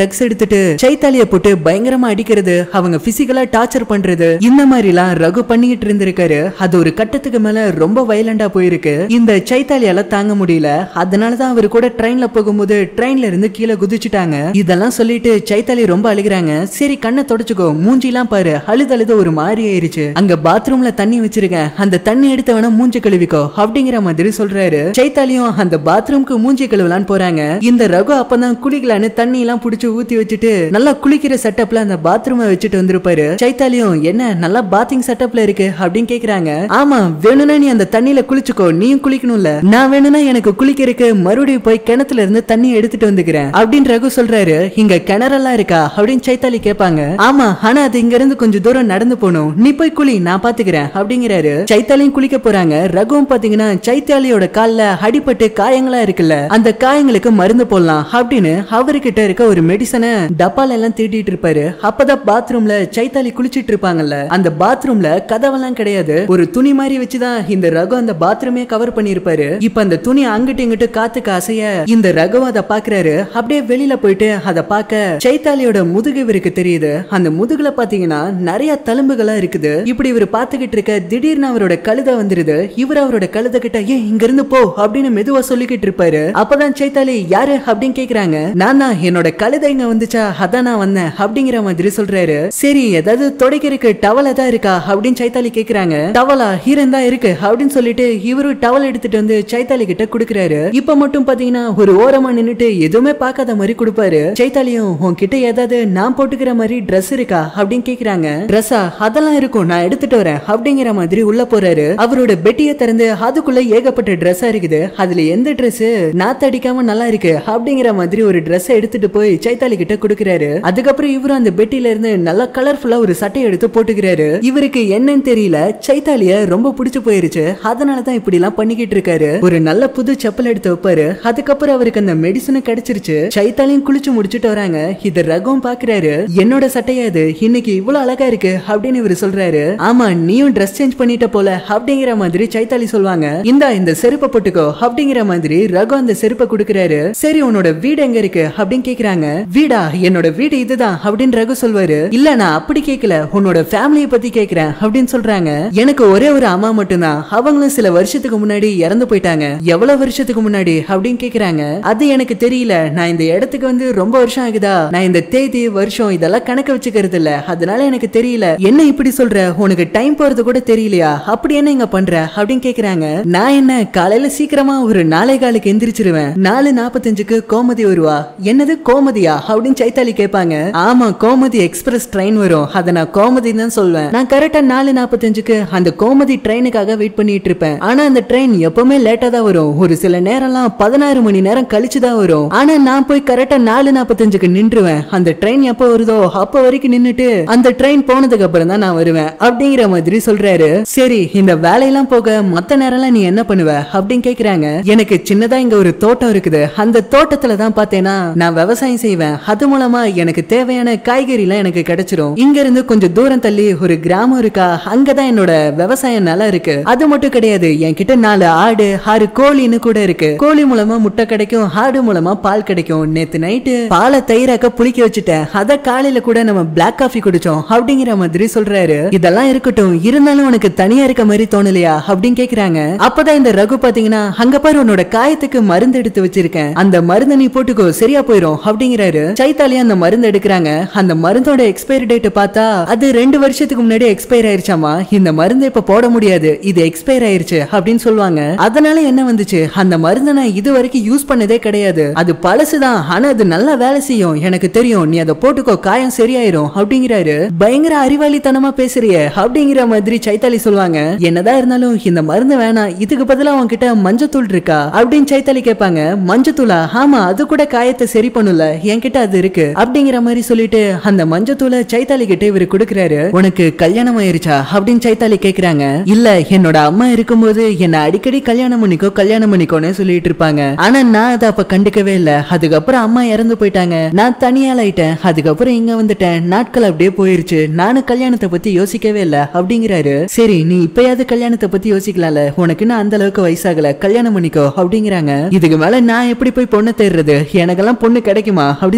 வந்துட்டு சைத்தாலிய போட்டு பயங்கரமா அடிக்கிறது அவங்க பிசிக்கலா டார்ச்சர் பண்றது இந்த மாதிரி எல்லாம் ரகு பண்ணிக்கிட்டு இருந்திருக்காரு அது ஒரு கட்டத்துக்கு மேல ரொம்ப வயலண்டா போயிருக்கு இந்த சைத்தாலியால தாங்க முடியல அதனாலதான் அவர் கூட ட்ரெயின்ல போகும்போது ட்ரெயின்ல இருந்து கீழே குதிச்சுட்டாங்க இதெல்லாம் சொல்லிட்டு சைத்தாலி ரொம்ப அழுகுறாங்க சரி கண்ணை தொடச்சுக்கோ மூஞ்சிலாம் பாரு அழுது அழுது ஒரு மாதிரி ஆயிருச்சு அங்க பாத்ரூம்ல தண்ணி வச்சிருக்கேன் அந்த தண்ணி எடுத்து வேணா மூஞ்சி கழுவிக்கோ அப்படிங்கிற மாதிரி சொல்றாரு சைத்தாலியும் அந்த பாத்ரூம்க்கு மூஞ்சி கழுவலான்னு போறாங்க இந்த ரகு அப்பதான் குளிக்கலான்னு தண்ணி எல்லாம் புடிச்சு ஊத்தி வச்சுட்டு நல்லா குளிக்கிற செட்டப்ல அந்த பாத்ரூமை வச்சுட்டு வந்திருப்பாரு சைத்தாலியும் என்ன நல்லா பாத்திங் செட்டப்ல இருக்கு அப்படின்னு கேக்குறாங்க ஆமா வேணும்னா நீ அந்த தண்ணியில குளிச்சுக்கோ நீயும் குளிக்கணும்ல நான் வேணும்னா எனக்கு குளிக்கிறதுக்கு மறுபடியும் போய் கிணத்துல இருந்து தண்ணி எடுத்துட்டு வந்துக்கிறேன் அப்படின்னு ரகு சொல்றாரு இங்க கிணறெல்லாம் இருக்கா அப்படின்னு சைத்தாலி கேட்பாங்க ஆமா ஆனா அது இங்க இருந்து கொஞ்சம் தூரம் நடந்து போகணும் நீ போய் குளி நான் பாத்துக்கிறேன் அப்படிங்கிறாரு சைத்தாலியும் குளிக்க போறாங்க ரகுவும் பாத்தீங்கன்னா சைத்தாலியோட கால்ல அடிபட்டு காயங்களா இருக்குல்ல அந்த காயங்களுக்கு மருந்து போடலாம் அப்படின்னு அவர்கிட்ட இருக்க ஒரு மெடிசனை டப்பால எல்லாம் தீட்டிட்டு இருப்பாரு அப்பதான் பாத்ரூம்ல சைத்தாலி குளிச்சிட்டு இருப்பாங்கல்ல அந்த பாத்ரூம்ல கதவெல்லாம் கிடையாது ஒரு துணி மாதிரி வச்சுதான் இந்த ரகு அந்த பாத்ரூமே கவர் பண்ணிருப்பாரு இப்ப அந்த துணி அங்கிட்டு இங்கிட்டு காத்துக்கு அசைய இந்த ரகு அதை பாக்குறாரு அப்படியே வெளியில போயிட்டு அதை பார்க்க சைத்தாலியோட முதுகு இவருக்கு தெரியுது அந்த முதுகுல பாத்தீங்கன்னா நிறைய தழும்புகளா இருக்குது இப்படி இவர் பாத்துக்கிட்டு இருக்க திடீர்னு அவரோட கழுத வந்துருது இவர் அவரோட கழுத கிட்ட ஏன் இங்க இருந்து போ அப்படின்னு மெதுவா சொல்லிக்கிட்டு இருப்பாரு அப்பதான் சைத்தாலி யாரு அப்படின்னு கேக்குறாங்க நான் தான் என்னோட கழுத இங்க வந்துச்சா அதான் நான் வந்தேன் அப்படிங்கிற மாதிரி சொல்றாரு சரி ஏதாவது துடைக்கிறதுக்கு டவல் ஏதாவது இருக்கா அப்படின்னு சைத்தாலி கேக்குறாங்க டவலா ஹீரன் தான் இருக்கு அப்படின்னு சொல்லிட்டு இவரு டவல் எடுத்துட்டு வந்து சைத்தாலி கிட்ட குடுக்குறாரு இப்ப மட்டும் பாத்தீங்கன்னா ஒரு ஓரமா நின்னுட்டு எதுவுமே பார்க்காத மாதிரி கொடுப்பாரு சைத்தாலியும் உன்கிட்ட ஏதாவது நான் போட்டுக்கிற மாதிரி ட்ரெஸ் இருக்கா அப்படின்னு கேக்குறாங்க ட்ரெஸ்ஸா அதெல்லாம் இருக்கும் நான் எடுத்துட்டு வரேன் அப்படிங்கிற மாதிரி உள்ள போறாரு அவரோட பெட்டியை திறந்து அதுக்குள்ள ஏகப்பட்ட ட்ரெஸ்ஸா இருக்குது அதுல எந்த ட்ரெஸ் நாத்து அடிக்காம நல்லா இருக்கு அப்படிங்கிற மாதிரி ஒரு ட்ரெஸ் எடுத்துட்டு போய் சைத்தாலி கிட்ட கொடுக்குறாரு அதுக்கப்புறம் இவரும் அந்த பெட்டில இருந்து நல்லா கலர்ஃபுல்லா ஒரு சட்டை எடுத்து போட்டுக்கிறாரு இவருக்கு என்னன்னு தெரியல சைத்தாலிய ரொம்ப பிடிச்சு போயிருச்சு அதனாலதான் இப்படி எல்லாம் பண்ணிக்கிட்டு இருக்காரு ஒரு நல்ல புது செப்பல் எடுத்து வைப்பாரு அதுக்கப்புறம் அவருக்கு அந்த மெடிசனும் கிடைச்சிருச்சு சைத்தாலியும் குளிச்சு முடிச்சுட்டு வராங்க இது ரகம் பாக்குறாரு என்னோட சட்டையா இது இன்னைக்கு இவ்வளவு அழகா இருக்கு அப்படின்னு இவர் சொல்றாரு ஆமா நீயும் ட்ரெஸ் சேஞ்ச் பண்ணிட்ட போல அப்படிங்கிற மாதிரி சைத்தாலி சொல்லுவாங்க இந்தா இந்த செருப்பை போட்டுக்கோ அப்படிங்கிற மாதிரி ரகு அந்த செருப்பை கொடுக்கறாரு சரி உன்னோட வீடு எங்க இருக்கு அப்படின்னு கேக்குறாங்க வீடா என்னோட வீடு இதுதான் அப்படின்னு ரகு சொல்வாரு இல்ல நான் அப்படி கேட்கல உன்னோட ஃபேமிலியை பத்தி கேக்குறேன் அப்படின்னு சொல்றாங்க எனக்கு ஒரே ஒரு அம்மா மட்டும்தான் அவங்களும் சில வருஷத்துக்கு முன்னாடி இறந்து போயிட்டாங்க எவ்வளவு வருஷத்துக்கு முன்னாடி அப்படின்னு கேக்குறாங்க அது எனக்கு தெரியல நான் இந்த இடத்துக்கு வந்து ரொம்ப வருஷம் ஆகுதா நான் இந்த தேதி வருஷம் இதெல்லாம் கணக்கு வச்சுக்கிறது இல்ல அதனால எனக்கு தெரியல என்ன இப்படி சொல்ற உனக்கு டைம் போறது கூட தெரியலையா அப்படி என்ன இங்க பண்ற அப்படின்னு கேக்குறாங்க நான் என்ன காலையில சீக்கிரமா ஒரு நாளை காலுக்கு எந்திரிச்சிருவேன் நாலு நாப்பத்தஞ்சுக்கு கோமதி வருவா என்னது கோமதியா அப்படின்னு சைத்தாலி கேட்பாங்க ஆமா கோமதி எக்ஸ்பிரஸ் ட்ரெயின் வரும் அதை நான் கோமதி தான் சொல்வேன் நான் கரெக்டா நாலு நாப்பத்தஞ்சுக்கு அந்த கோமதி ட்ரெயினுக்காக வெயிட் பண்ணிட்டு இருப்பேன் ஆனா அந்த ட்ரெயின் எப்பவுமே லேட்டா தான் வரும் ஒரு சில நேரம்லாம் பதினாறு மணி நேரம் கழிச்சு தான் வரும் ஆனா நான் போய் கரெக்டா நாலு நாப்பத்தஞ்சுக்கு நின்றுவேன் அந்த ட்ரெயின் எப்போ வருதோ அப்ப வரைக்கும் நின்னுட்டு அந்த ட்ரெயின் போனதுக்கு அப்புறம் தான் நான் வருவேன் அப்படிங்கிற மாதிரி சொல்றாரு சரி இந்த வேலையெல்லாம் போக மத்த நேரம்லாம் நீ என்ன பண்ணுவ அப்படின்னு கேக்குறாங்க எனக்கு சின்னதா இங்க ஒரு தோட்டம் இருக்குது அந்த தோட்டத்துல தான் பார்த்தேன்னா நான் விவசாயம் செய்வேன் அது மூலமா எனக்கு தேவையான காய்கறி எல்லாம் எனக்கு கிடைச்சிரும் இங்க இருந்து கொஞ்சம் தூரம் தள்ளி ஒரு கிராமம் இருக்கா அங்கதான் என்னோட விவசாயம் நல்லா இருக்கு அது மட்டும் கிடையாது என்கிட்ட நாலு ஆடு ஆறு கோழின்னு கூட இருக்கு கோழி மூலமா முட்டை கிடைக்கும் ஆடு மூலமா பால் கிடைக்கும் நேத்து நைட்டு பாலை தயிராக்க புளிக்க வச்சுட்டேன் அத காலையில கூட நம்ம பிளாக் காஃபி குடிச்சோம் அப்படிங்கிற மாதிரி சொல்றாரு இதெல்லாம் இருக்கட்டும் இருந்தாலும் உனக்கு தனியா இருக்க மாதிரி தோணலையா அப்படின்னு கேக்குறாங்க அப்பதான் இந்த ரகு பாத்தீங்கன்னா அங்க பாரு உன்னோட காயத்துக்கு மருந்து எடுத்து வச்சிருக்கேன் அந்த மருந்தை நீ போட்டுக்கோ சரியா போயிரும் அப்படிங்கிறாரு சைத்தாலி அந்த மருந்து எடுக்கிறாங்க அந்த மருந்தோட எக்ஸ்பைரி டேட் பார்த்தா அது ரெண்டு வருஷத்துக்கு முன்னாடி எக்ஸ்பயர் ஆயிருச்சாமா இந்த மருந்து இப்ப போட முடியாது இது எக்ஸ்பயர் ஆயிருச்சு அப்படின்னு சொல்லுவாங்க அதனால என்ன வந்துச்சு அந்த மருந்தை நான் இது வரைக்கும் யூஸ் பண்ணதே கிடையாது அது பழசுதான் ஆனா அது நல்லா வேலை செய்யும் எனக்கு தெரியும் நீ அதை போட்டுக்கோ காயம் சரியாயிரும் அப்படிங்கிறாரு பயங்கர அறிவாளித்தனமா பேசுறிய அப்படிங்கிற மாதிரி சைத்தாலி சொல்லுவாங்க என்னதான் இருந்தாலும் இந்த மருந்து வேணாம் இதுக்கு பதிலா உன்கிட்ட மஞ்சத்தூள் இருக்கா அப்படின்னு சைத்தாலி கேட்பாங்க மஞ்சத்தூளா ஆமா அது கூட காயத்தை சரி பண்ணுல என்கிட்ட அது இருக்கு அப்படிங்கிற மாதிரி சொல்லிட்டு அந்த மஞ்சத்தூளை சைத்தாலி கிட்ட இவரு கொடுக்கறாரு உனக்கு கல்யாணம் ஆயிருச்சா அப்படின்னு சைத்தாலி கேக்குறாங்க இல்ல என்னோட அம்மா இருக்கும்போது என்ன அடிக்கடி கல்யாணம் பண்ணிக்கோ கல்யாணம் பண்ணிக்கோன்னு சொல்லிட்டு இருப்பாங்க ஆனா நான் அதை அப்ப கண்டுக்கவே இல்ல அதுக்கப்புறம் அம்மா இறந்து போயிட்டாங்க நான் தனியால் ஆயிட்டேன் அதுக்கப்புறம் இங்க வந்துட்டேன் நாட்கள் அப்படியே போயிருச்சு நானும் கல்யாணத்தை பத்தி யோசிக்கவே இல்ல அப்படிங்கிறாரு சரி நீ இப்பயாவது கல்யாணத்தை பத்தி யோசிக்கலாம்ல உனக்கு இன்னும் அந்த அளவுக்கு வயசாகல கல்யாணம் பண்ணிக்கோ அப்படிங்கிறாங்க இதுக்கு மேல நான் எப்படி போய் பொண்ணு தேடுறது எனக்கெல்லாம் பொண்ணு கிடைக்குமா அப்படின்னு சொல்றாரு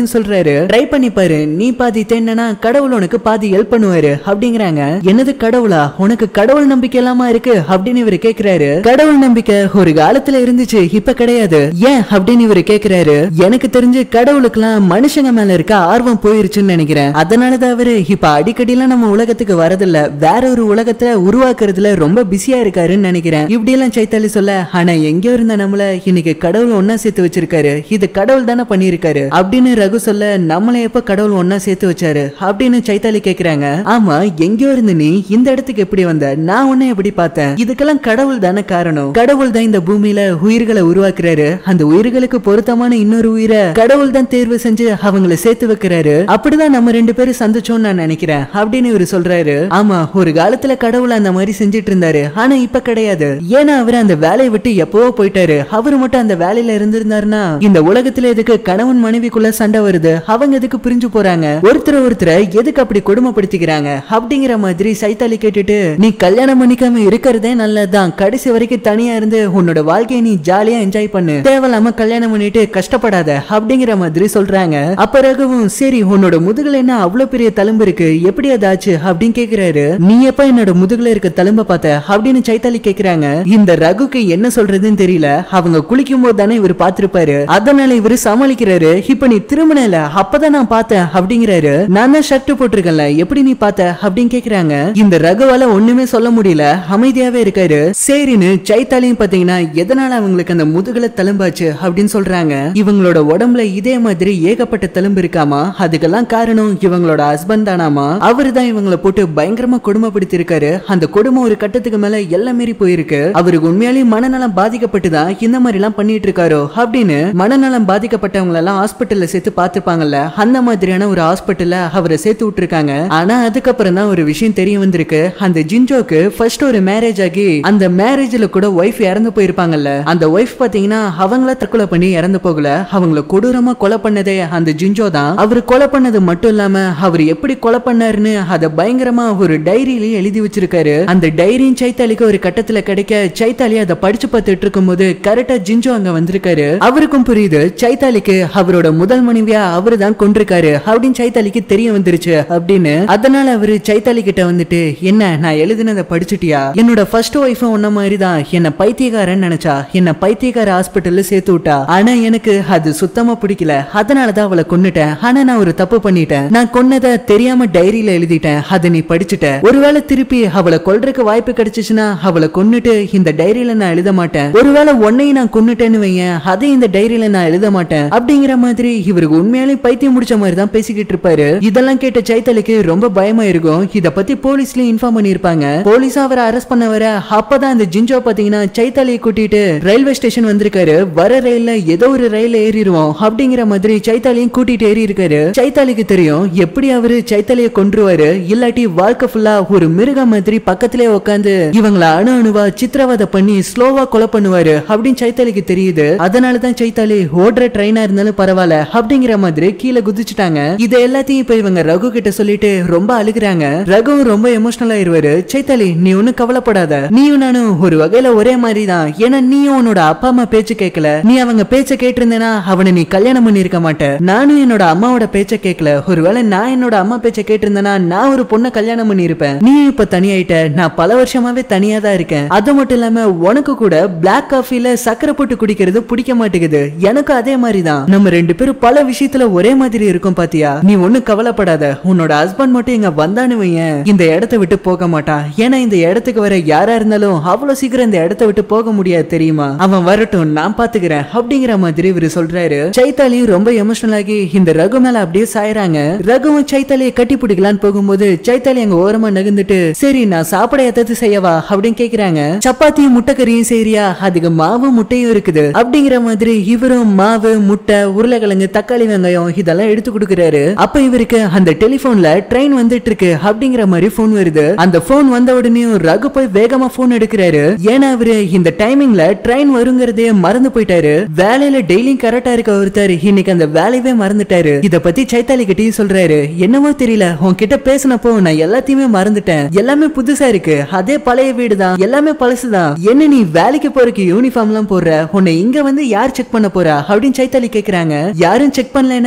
கேக்குறாரு ட்ரை பண்ணி பாரு நீ பாதி தேன்னா கடவுள் உனக்கு பாதி ஹெல்ப் பண்ணுவாரு அப்படிங்கிறாங்க என்னது கடவுளா உனக்கு கடவுள் நம்பிக்கை இல்லாம இருக்கு அப்படின்னு இவரு கேக்குறாரு கடவுள் நம்பிக்கை ஒரு காலத்துல இருந்துச்சு இப்ப கிடையாது ஏன் அப்படின்னு இவரு கேக்குறாரு எனக்கு தெரிஞ்சு கடவுளுக்கெல்லாம் மனுஷங்க மேல இருக்க ஆர்வம் போயிருச்சுன்னு நினைக்கிறேன் அதனாலதான் அவரு இப்ப அடிக்கடிலாம் நம்ம உலகத்துக்கு வரதில்ல வேற ஒரு உலகத்தை உருவாக்குறதுல ரொம்ப பிஸியா இருக்காருன்னு நினைக்கிறேன் இப்படி எல்லாம் சைத்தாலி சொல்ல ஆனா எங்கேயோ இருந்த நம்மள இன்னைக்கு கடவுள் ஒன்னா சேர்த்து வச்சிருக்காரு இது கடவுள் தானே பண்ணியிருக்காரு அப்படின்னு ரகு சொல்ல நம்மள எப்ப கடவுள் ஒன்னா சேர்த்து வச்சாரு அப்படின்னு சைத்தாலி கேக்குறாங்க ஆமா எங்கேயோ இருந்து நீ இந்த இடத்துக்கு எப்படி வந்த நான் உன்னை எப்படி பார்த்தேன் இதுக்கெல்லாம் கடவுள் தானே காரணம் கடவுள் தான் இந்த பூமியில உயிர்களை உருவாக்குறாரு அந்த உயிர்களுக்கு பொருத்தமான இன்னொரு உயிரை கடவுள் தான் தேர்வு செஞ்சு அவங்கள சேர்த்து வைக்கிறாரு அப்படிதான் நம்ம ரெண்டு பேரும் சந்திச்சோம்னு நான் நினைக்கிறேன் அப்படின்னு இவரு சொல்றாரு ஆமா ஒரு காலத்துல கடவுள் அந்த மாதிரி செஞ்சிட்டு இருந்தாரு ஆனா இப்ப கிடையாது ஏன்னா அவர் அந்த வேலையை விட்டு எப்பவோ போயிட்டாரு அவரு மட்டும் அந்த வேலையில இருந்திருந்தாருன்னா இந்த உலகத்துல எதுக்கு கணவன் மனைவிக்குள்ள சண்டை வருது அவங்க எதுக்கு பிரிஞ்சு போறாங்க ஒருத்தர் ஒருத்தரை எதுக்கு அப்படி கொடுமைப்படுத்திக்கிறாங்க அப்படிங்கிற மாதிரி சைத்தாலி கேட்டுட்டு நீ கல்யாணம் பண்ணிக்காம இருக்கிறதே நல்லதுதான் கடைசி வரைக்கும் தனியா இருந்து உன்னோட வாழ்க்கையை நீ ஜாலியா என்ஜாய் பண்ணு தேவையில்லாம கல்யாணம் பண்ணிட்டு கஷ்டப்படாத அப்படிங்கிற மாதிரி சொல்றாங்க அப்ப ரகுவும் சரி உன்னோட முதுகுல என்ன அவ்வளவு பெரிய தழும்பு இருக்கு எப்படி அதாச்சு அப்படின்னு கேக்குறாரு நீ எப்ப என்னோட முதுகுல இருக்க தழும்ப பார்த்த அப்படின்னு சைத்தாலி கேக்குறாங்க இந்த ரகுக்கு என்ன சொல்றதுன்னு தெரியல அவங்க குளிக்கும் போது தானே இவர் பார்த்திருப்பாரு அதனால இவரு சமாளிக்கிறாரு இப்ப நீ திருமணம் அப்பதான் நான் பார்த்தேன் அப்படிங்கிறாரு நான் தான் ஷர்ட் போட்டிருக்கேன்ல எப்படி நீ பார்த்த அப்படின்னு கேக்குறாங்க இந்த ரகுவால ஒண்ணுமே சொல்ல முடியல அமைதியாவே இருக்காரு சரின்னு சைத்தாலியும் பாத்தீங்கன்னா எதனால அவங்களுக்கு அந்த முதுகுல தழும்பாச்சு அப்படின்னு சொல்றாங்க இவங்களோட உடம்புல இதே மாதிரி ஏகப்பட்ட தழும்பு இருக்காமா அதுக்கெல்லாம் காரணம் இவங்களோட ஹஸ்பண்ட் தானாமா அவரு தான் இவங்கள போட்டு பயங்கரமா கொடுமைப்படுத்தி இருக்காரு அந்த கொடுமை ஒரு கட்டத்துக்கு மேல எல்லாம் மீறி போயிருக்கு அவருக்கு உண்மையாலேயே மனநலம் பாதிக்கப்பட்டு தான் இந்த மாதிரி எல்லாம் பண்ணிட்டு இருக்காரோ அப்படின்னு மனநலம் பாதிக்கப்பட்டவங்க எல்லாம் ஹாஸ்பிட்டல்ல சேர்த்து பார்த்திருப்பாங்கல்ல அந்த மாதிரியான ஒரு ஹாஸ்பிட்டல்ல அவரை சேர்த்து விட்டுருக்காங்க ஆனா அதுக்கப்புறம் தான் ஒரு விஷயம் தெரிய வந்திருக்கு அந்த ஜின்ஜோக்கு ஃபர்ஸ்ட் ஒரு மேரேஜ் ஆகி அந்த மேரேஜ்ல கூட ஒய்ஃப் இறந்து போயிருப்பாங்கல்ல அந்த ஒய்ஃப் பாத்தீங்கன்னா அவங்கள தற்கொலை பண்ணி இறந்து போகல அவங்கள கொடூரமா கொலை பண்ணதே அந்த ஜின்ஜோ தான் அவர் கொலை பண்ணது மட்டும் இல்லாம அவர் எப்படி கொலை பண்ணாருன்னு அத பயங்கரமா ஒரு டைரியிலேயே எழுதி வச்சிருக்காரு அந்த டைரியும் சைத்தாலிக்கு ஒரு கட்டத்துல கிடைக்க சைத்தாலி அதை படிச்சு பார்த்துட்டு இருக்கும்போது கரெக்டா ஜின்ஜோ அங்க வந்திருக்காரு அவருக்கும் புரியுது சைத்தாலிக்கு அவரோட முதல் மனைவியா அவரு தான் கொண்டிருக்காரு அப்படின்னு சைத்தாலிக்கு தெரிய வந்துருச்சு அப்படின்னு அதனால அவரு சைத்தாலி கிட்ட வந்துட்டு என்ன நான் எழுதினதை படிச்சுட்டியா என்னோட ஃபர்ஸ்ட் ஒய்ஃபும் உன்ன மாதிரி தான் என்ன பைத்தியக்காரன் நினைச்சா என்ன பைத்தியக்கார ஹாஸ்பிட்டல்ல சேர்த்து விட்டா ஆனா எனக்கு அது சுத்தமா பிடிக்கல அதனாலதான் அவளை கொன்னுட்டேன் ஆனா நான் ஒரு தப்பு பண்ணிட்டேன் நான் கொன்னதை தெரியாம டைரியில எழுதிட்டேன் அதை நீ படிச்சுட்ட ஒருவேளை திருப்பி அவளை கொல்றதுக்கு வாய்ப்பு கிடைச்சிச்சுன்னா அவளை கொன்னுட்டு இந்த டைரியில நான் எழுத மாட்டேன் ஒருவேளை உன்னையும் நான் கொன்னுட்டேன்னு வையேன் அதை இந்த டைரியில நான் எழுத மாட்டேன் அப்படிங்கிற மாதிரி இவருக்கு உண்மையாலே பைத்தியம் முடிச்ச மாதிரி தான் பேசிக்கிட்டு இருப்பாரு இதெல்லாம் கேட்ட சைத்தலுக்கு ரொம்ப பயமா இருக்கும் இத பத்தி போலீஸ்லயும் இன்ஃபார்ம் பண்ணிருப்பாங்க போலீஸ் அவரை அரெஸ்ட் பண்ண வர அப்பதான் அந்த ஜிஞ்சோ பாத்தீங்கன்னா சைத்தாலியை கூட்டிட்டு ரயில்வே ஸ்டேஷன் வந்திருக்காரு வர ரயில்ல ஏதோ ஒரு ரயில்ல ஏறிடுவோம் அப்படிங்கிற மாதிரி சைத்தாலியும் கூட்டிட்டு ஏறி இருக்காரு சைத்தாலிக்கு தெரியும் எப்படி அவரு சைத்தாலிய கொன்றுவாரு இல்லாட்டி வாழ்க்கை ஃபுல்லா ஒரு மிருகம் மாதிரி பக்கத்திலே உட்காந்து இவங்கள அணு அணுவா சித்திரவதை பண்ணி ஸ்லோவா கொலை பண்ணுவாரு அப்படின்னு சைத்தாலிக்கு தெரியுது அதனாலதான் சைத்தாலி ஓடுற ட்ரெயினா இருந்தாலும் பரவாயில்ல அப்படிங்கிற மாதிரி கீழே குதிச்சுட்டாங்க இதை எல்லாத்தையும் இப்ப இவங்க ரகு கிட்ட சொல்லிட்டு ரொம்ப அழுகுறாங்க ரகு ரொம்ப எமோஷனல் ஆயிருவாரு சைத்தாலி நீ ஒன்னும் கவலைப்படாத நீயும் நானும் ஒரு வகையில ஒரே மாதிரி தான் ஏன்னா நீயும் உன்னோட அப்பா அம்மா பேச்சு கேட்கல நீ அவங்க பேச்ச கேட்டிருந்தேனா அவனை நீ கல்யாணம் பண்ணிருக்க மாட்ட நானும் என்னோட அம்மாவோட பேச்ச கேட்கல ஒருவேளை நான் என்னோட அம்மா பேச்ச கேட்டிருந்தேனா நான் ஒரு பொண்ணை கல்யாணம் பண்ணிருப்பேன் நீ இப்ப தனியாயிட்ட நான் பல வருஷமாவே தனியா தான் இருக்கேன் அது மட்டும் இல்லாம உனக்கு கூட பிளாக் காஃபில சக்கரை போட்டு குடிக்கிறது பிடிக்க மாட்டேங்குது எனக்கு அதே மாதிரி தான் நம்ம ரெண்டு பேரும் பல விஷயத்துல ஒரே மாதிரி இருக்கும் பாத்தியா நீ ஒண்ணும் கவலைப்படாத உன்னோட ஹஸ்பண்ட் மட்டும் இங்க வந்தானு வையேன் இந்த இடத்தை விட்டு போக மாட்டான் ஏன்னா இந்த இடத்துக்கு வர யாரா இருந்தாலும் அவ்வளவு சீக்கிரம் இந்த இடத்தை விட்டு போக முடியாது தெரியுமா அவன் வரட்டும் நான் பாத்துக்கிறேன் அப்படிங்கிற மாதிரி இவரு சொல்றாரு சைத்தாலியும் ரொம்ப எமோஷனல் ஆகி இந்த ரகு மேல அப்படியே சாயறாங்க ரகுவும் சைத்தாலியை கட்டி பிடிக்கலான்னு போகும்போது சைத்தாலி அங்க ஓரமா நகர்ந்துட்டு சரி நான் சாப்பிட எதாவது செய்யவா அப்படின்னு கேக்குறாங்க சப்பாத்தியும் முட்டைக்கறியும் செய்யறியா அதுக்கு மாவு முட்டையும் இருக்குது அப்படிங்கிற மாதிரி இவரும் மாவு முட்டை உருளைக்கிழங்கு தக்காளி வெங்காயம் இதெல்லாம் எடுத்து கொடுக்கறாரு அப்ப இவருக்கு அந்த டெலிபோன்ல ட்ரெயின் வந்துட்டு இருக்கு அப்படிங்கிற மாதிரி போன் வருது அந்த போன் வந்த உடனே ரகு போய் வேகமா போன் எடுக்கிறாரு ஏன்னா அவரு இந்த டைமிங்ல ட்ரெயின் வருங்கிறதே மறந்து போயிட்டாரு வேலையில டெய்லியும் கரெக்டா இருக்க ஒருத்தர் இன்னைக்கு அந்த வேலையவே மறந்துட்டாரு இத பத்தி சைத்தாலி கிட்டயும் சொல்றாரு என்னமோ தெரியல உன்கிட்ட பேசினப்போ நான் எல்லாத்தையுமே மறந்துட்டேன் எல்லாமே புதுசா இருக்கு அதே பழைய வீடு தான் எல்லாமே பழசுதான் என்ன நீ வேலைக்கு போறதுக்கு யூனிஃபார்ம் எல்லாம் போடுற உன்னை இங்க வந்து யார் செக் பண்ண போறா அப்படின்னு சைத்தாலி கேக்குறாங்க யாரும் செக் பண்ணலனா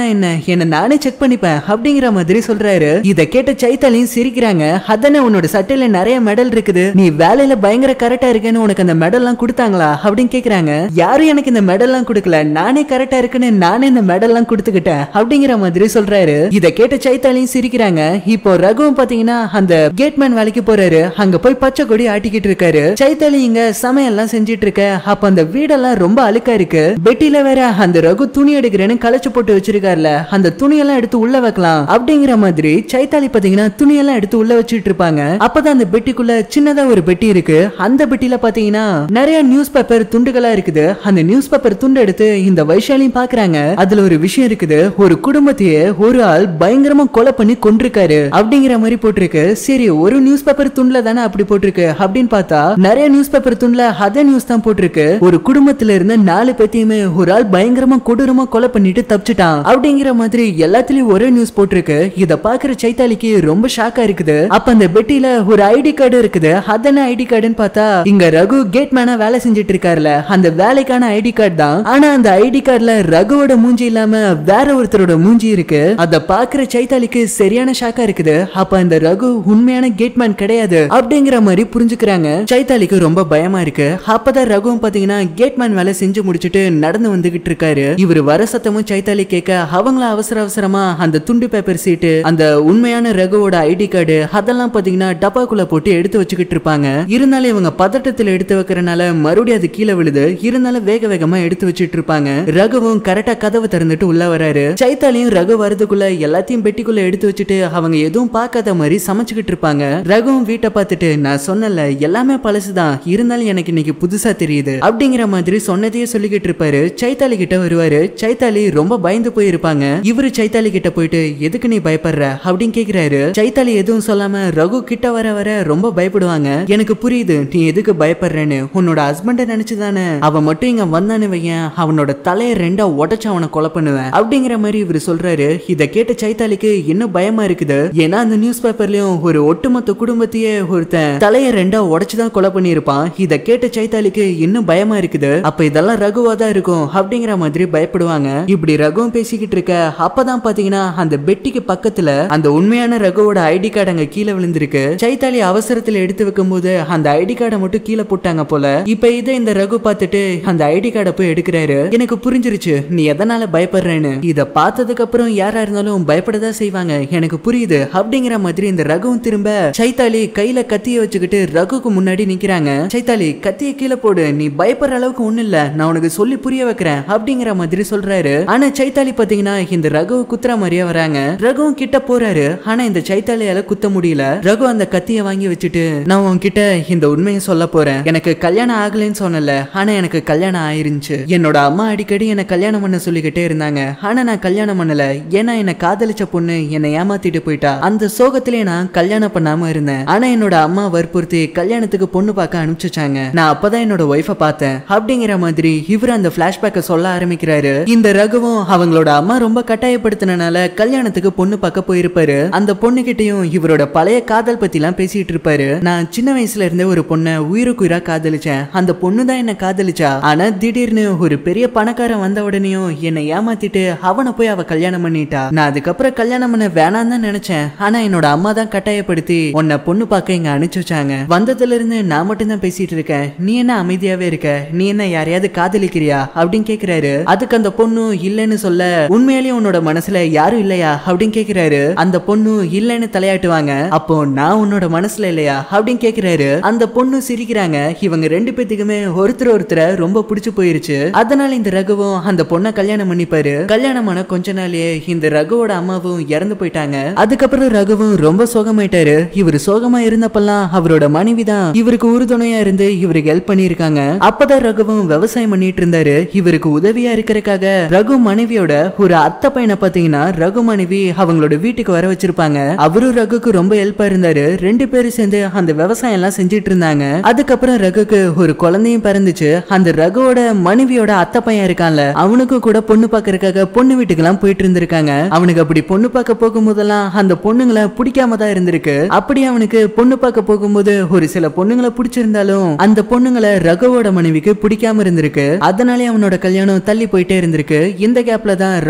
என்ன என்ன நானே செக் பண்ணிப்பேன் அப்படிங்கிற மாதிரி சொல்றாரு இத கேட்ட சைத்தாலியும் சிரிக்கிறாங்க அதானே உன்னோட சட்டையில நிறைய மெடல் இருக்குது நீ வேலையில பயங்கர கரெக்டா இருக்கேன்னு உனக்கு அந்த மெடல் எல்லாம் கொடுத்தாங்களா அப்படின்னு கேக்குறாங்க யாரும் எனக்கு இந்த மெடல் எல்லாம் கொடுக்கல நானே கரெக்டா இருக்குன்னு நானே இந்த மெடல் எல்லாம் கொடுத்துக்கிட்டேன் அப்படிங்கிற மாதிரி சொல்றாரு இத கேட்ட சைத்தாலியும் சிரிக்கிறாங்க இப்போ ரகுவும் பாத்தீங்கன்னா அந்த கேட்மேன் வேலைக்கு போறாரு அங்க போய் பச்சை கொடி ஆட்டிக்கிட்டு இருக்காரு சைத்தாலி இங்க சமையல்லாம் செஞ்சிட்டு இருக்க அப்ப அந்த வீடெல்லாம் ரொம்ப அழுக்கா இருக்கு பெட்டில வேற அந்த ரகு துணி எடுக்கிறேன்னு களைச்சு போட்டு வச்சிருக்காருல அந்த துணியெல்லாம் எடுத்து உள்ள வைக்கலாம் அப்படிங்கிற மாதிரி சைத்தாலி பாத்தீங்கன்னா துணியெல்லாம் எடுத்து உள்ள வச்சிட்டு இருப்பாங்க அப்பதான் அந்த பெட்டிக்குள்ள சின்னதா ஒரு பெட்டி இருக்கு அந்த பெட்டில பாத்தீங்கன்னா நிறைய நியூஸ் பேப்பர் துண்டுகளா இருக்குது அந்த நியூஸ் பேப்பர் துண்டு எடுத்து இந்த வைஷாலியும் பாக்குறாங்க அதுல ஒரு விஷயம் இருக்குது ஒரு குடும்பத்தையே ஒரு ஆள் பயங்கரமா கொலை பண்ணி கொண்டிருக்காரு அப்படிங்கிற மாதிரி போட்டிருக்கு சரி ஒரு நியூஸ் பேப்பர் துண்டுல தானே அப்படி போட்டிருக்கு அப்படின்னு பார்த்தா நிறைய நியூஸ் பேப்பர் துண்டுல அதே நியூஸ் தான் போட்டிருக்கு ஒரு குடும்பத்துல இருந்த நாலு பேத்தையுமே ஒரு ஆள் பயங்கரமா கொடூரமா கொலை பண்ணிட்டு தப்பிச்சிட்டான் அப்படிங்கிற மாதிரி எல்லாத்துலயும் ஒரே நியூஸ் போட்டிருக்கு இத பாக்குற சைத்தாலிக்கு ரொம்ப ஷாக்கா இருக்குது அப்ப அந்த பெட்டியில ஒரு ஐடி கார்டு இருக்குது அதன ஐடி கார்டுன்னு பார்த்தா இங்க ரகு கேட் மேனா வேலை செஞ்சுட்டு இருக்காருல அந்த வேலைக்கான ஐடி கார்டு தான் ஆனா அந்த ஐடி கார்டுல ரகுவோட மூஞ்சி இல்லாம வேற ஒருத்தரோட மூஞ்சி இருக்கு அத பாக்குற சைத்தாலிக்கு சரியான ஷாக்கா இருக்குது அப்ப அந்த ரகு உண்மையான கேட்மேன் கிடையாது அப்படிங்கிற மாதிரி புரிஞ்சுக்கிறாங்க சைத்தாலிக்கு ரொம்ப பயமா இருக்கு அப்பதான் ரகுவும் பாத்தீங்கன்னா கேட்மேன் வேலை செஞ்சு முடிச்சிட்டு நடந்து வந்துகிட்டு இருக்காரு இவர் வர சத்தமும் சைத்தாலி கேட்க அவங்கள அவசர அவசரமா அந்த துண்டு பேப்பர் சீட்டு அந்த உண்மையான ரகுவோட ஐடி கார்டு அதெல்லாம் பாத்தீங்கன்னா டப்பாக்குள்ள போட்டு எடுத்து வச்சுக்கிட்டு இருப்பாங்க இருந்தாலும் இவங்க பதட்டத்துல எடுத்து வைக்கிறனால மறுபடியும் அது கீழே விழுது இருந்தாலும் வேக வேகமா எடுத்து வச்சுட்டு இருப்பாங்க ரகுவும் கரெக்டா கதவை திறந்துட்டு உள்ள வராரு சைத்தாலியும் ரகு வரதுக்குள்ள எல்லாத்தையும் பெட்டிக்குள்ள எடுத்து வச்சுட்டு அவங்க எதுவும் பார்க்காத மாதிரி சமைச்சுக்கிட்டு இருப்பாங்க ரகுவும் வீட்டை பார்த்துட்டு நான் சொன்னல எல்லாமே பழசுதான் இருந்தாலும் எனக்கு இன்னைக்கு புதுசா தெரியுது அப்படிங்கிற மாதிரி சொன்னதையே சொல்லிக்கிட்டு இருப்பாரு சைத்தாலி கிட்ட வருவாரு சைத்தாலி ரொம்ப பயந்து போயிருப்பாங்க இவரு சைத்தாலி கிட்ட போயிட்டு எதுக்கு நீ பயப்படுற அப்படின்னு கேக்குறாரு சைத்தாலி எதுவும் சொல்லாம ரகு கிட்ட வர வர ரொம்ப பயப்படுவாங்க எனக்கு புரியுது நீ எதுக்கு பயப்படுறேன்னு உன்னோட ஹஸ்பண்ட நினைச்சுதானே அவன் மட்டும் இங்க வந்தானு வையன் அவனோட தலைய ரெண்டா உடைச்சு அவனை கொலை பண்ணுவேன் அப்படிங்கிற மாதிரி இவரு சொல்றாரு இத கேட்ட சைத்தாலிக்கு இன்னும் பயமா இருக்குது ஏன்னா அந்த நியூஸ் பேப்பர்லயும் ஒரு ஒட்டுமொத்த குடும்பத்தையே ஒருத்தன் தலைய ரெண்டா உடைச்சுதான் கொலை பண்ணியிருப்பான் இத கேட்ட சைத்தாலிக்கு இன்னும் பயமா இருக்குது அப்ப இதெல்லாம் ரகுவா தான் இருக்கும் அப்படிங்கிற மாதிரி பயப்படுவாங்க இப்படி ரகுவும் பேசிக்கிட்டு இருக்க அப்பதான் பாத்தீங்கன்னா அந்த பெட்டிக்கு பக்கத்துல அந்த உண்மையான ரகுவோட ஐடி கார்டு அங்க கீழே விழுந்திருக்கு சைத்தாலி அவசரத்துல எடுத்து வைக்கும் போது அந்த ஐடி கார்டை மட்டும் கீழே போட்டாங்க போல இப்ப இதை இந்த ரகு பார்த்துட்டு அந்த ஐடி கார்டை போய் எடுக்கிறாரு எனக்கு புரிஞ்சிருச்சு நீ எதனால பயப்படுறேன்னு இத பார்த்ததுக்கு அப்புறம் யாரா இருந்தாலும் பயப்படதான் செய்வாங்க எனக்கு புரியுது அப்படிங்கிற மாதிரி இந்த ரகுவும் திரும்ப சைத்தாலி கையில கத்திய வச்சுக்கிட்டு ரகுக்கு முன்னாடி நிக்கிறாங்க சைத்தாலி கத்திய கீழே போடு நீ பயப்படுற அளவுக்கு ஒண்ணு இல்ல நான் உனக்கு சொல்லி புரிய வைக்கிறேன் அப்படிங்கிற மாதிரி சொல்றாரு ஆனா சைத்தாலி பாத்தீங்கன்னா இந்த ரகு குத்துற மாதிரியே வராங்க ரகுவும் கிட்ட போறாரு ஆனா இந்த சைத்தாலியால குத்த முடியல ரகு அந்த கத்திய வாங்கி வச்சுட்டு நான் உன்கிட்ட இந்த உண்மையை சொல்ல போறேன் எனக்கு கல்யாணம் ஆகலைன்னு சொன்னல ஆனா எனக்கு கல்யாணம் ஆயிருந்துச்சு என்னோட அம்மா அடிக்கடி என்ன கல்யாணம் பண்ண சொல்லிக்கிட்டே இருந்தாங்க ஆனா நான் கல்யாணம் பண்ணல ஏன்னா என்ன காதலிச்ச பொண்ணு என்னை ஏமாத்திட்டு போயிட்டா அந்த சோகத்திலே நான் கல்யாணம் பண்ணாம இருந்தேன் ஆனா என்னோட அம்மா வற்புறுத்தி கல்யாணத்துக்கு பொண்ணு பார்க்க அனுப்பிச்சாங்க நான் அப்பதான் என்னோட ஒய்ஃபை பார்த்தேன் அப்படிங்கிற மாதிரி இவர் அந்த பிளாஷ்பேக்க சொல்ல ஆரம்பிக்கிறாரு இந்த ரகுவும் அவங்களோட அம்மா ரொம்ப கட்டாயப்படுத்தினால கல்யாணத்துக்கு பொண்ணு பார்க்க போயிருப்பாரு அந்த பொண்ணு கிட்டயும் இவரோட பழைய காதல் பத்தி எல்லாம் பேசிட்டு இருப்பாரு நான் சின்ன வயசுல இருந்தே ஒரு பொண்ணை உயிருக்குயிரா காதலிச்சேன் அந்த பொண்ணு தான் என்ன காதலிச்சா ஆனா திடீர்னு ஒரு பெரிய பணக்காரன் வந்த உடனேயும் என்னை ஏமாத்திட்டு அவனை போய் அவ கல்யாணம் பண்ணிட்டா நான் அதுக்கப்புறம் கல்யாணம் பண்ண வேணாம் தான் நினைச்சேன் ஆனா என்னோட அம்மா தான் கட்டாயப்படுத்தி உன்னை பொண்ணு பார்க்க இங்க அனுப்பிச்சு வச்சாங்க வந்ததுல இருந்து நான் மட்டும் தான் பேசிட்டு இருக்கேன் நீ என்ன அமைதியாவே இருக்க நீ என்ன யாரையாவது காதலிக்கிறியா அப்படின்னு கேக்குறாரு அதுக்கு அந்த பொண்ணு இல்லைன்னு சொல்ல உண்மையிலேயே உன்னோட மனசுல யாரும் இல்லையா அப்படின்னு கேக்குறாரு அந்த பொண்ணு இல்லைன்னு தலையாட்டுவாங்க அப்போ நான் உன்னோட மனசுல இல்லையா அப்படின்னு கேக்குறாரு அந்த பொண்ணு சிரிக்கிறாங்க இவங்க ரெண்டு பேத்துக்குமே ஒருத்தர் ஒருத்தரை ரொம்ப பிடிச்சு போயிருச்சு அதனால இந்த ரகுவும் அந்த பொண்ணை கல்யாணம் பண்ணிப்பாரு கல்யாணமான கொஞ்ச நாளே இந்த ரகுவோட அம்மாவும் இறந்து போயிட்டாங்க அதுக்கப்புறம் ரகுவும் ரொம்ப சோகமாயிட்டாரு இவர் சோகமா இருந்தப்பெல்லாம் அவரோட மனைவி தான் இவருக்கு உறுதுணையா இருந்து இவருக்கு ஹெல்ப் பண்ணிருக்காங்க அப்பதான் ரகுவும் விவசாயம் பண்ணிட்டு இருந்தாரு இவருக்கு உதவியா இருக்கிறதுக்காக ரகு மனைவியோட ஒரு அத்தை பையனை பாத்தீங்கன்னா ரகு மனைவி அவங்களோட வீட்டுக்கு வர வச்சிருப்பாங்க அவரும் ரகுக்கு ரொம்ப ஹெல்ப்பா இருந்தாரு ரெண்டு பேரும் சேர்ந்து அந்த விவசாயம் எல்லாம் செஞ்சிட்டு இருந்தாங்க அதுக்கப்புறம் ரகுக்கு ஒரு குழந்தையும் பிறந்துச்சு அந்த ரகுவோட மனைவியோட அத்தை பையன் இருக்கான்ல அவனுக்கும் கூட பொண்ணு பாக்குறதுக்காக பொண்ணு வீட்டுக்கு எல்லாம் போயிட்டு இருந்திருக்காங்க அவனுக்கு அப்படி பொண்ணு பார்க்க போகும்போதெல்லாம் அந்த பொண்ணுங்களை பிடிக்காம தான் இருந்திருக்கு அப்படி அவனுக்கு பொண்ணு பார்க்க போகும்போது ஒரு சில பொண்ணுங்களை பிடிச்சிருந்தாலும் அந்த பொண்ணுங்களை ரகுவோட மனைவிக்கு பிடிக்காம இருந்திருக்கு அதனாலே அவனோட கல்யாணம் தள்ளி போயிட்டே இருந்திருக்கு இந்த கேப்ல தான் ரகு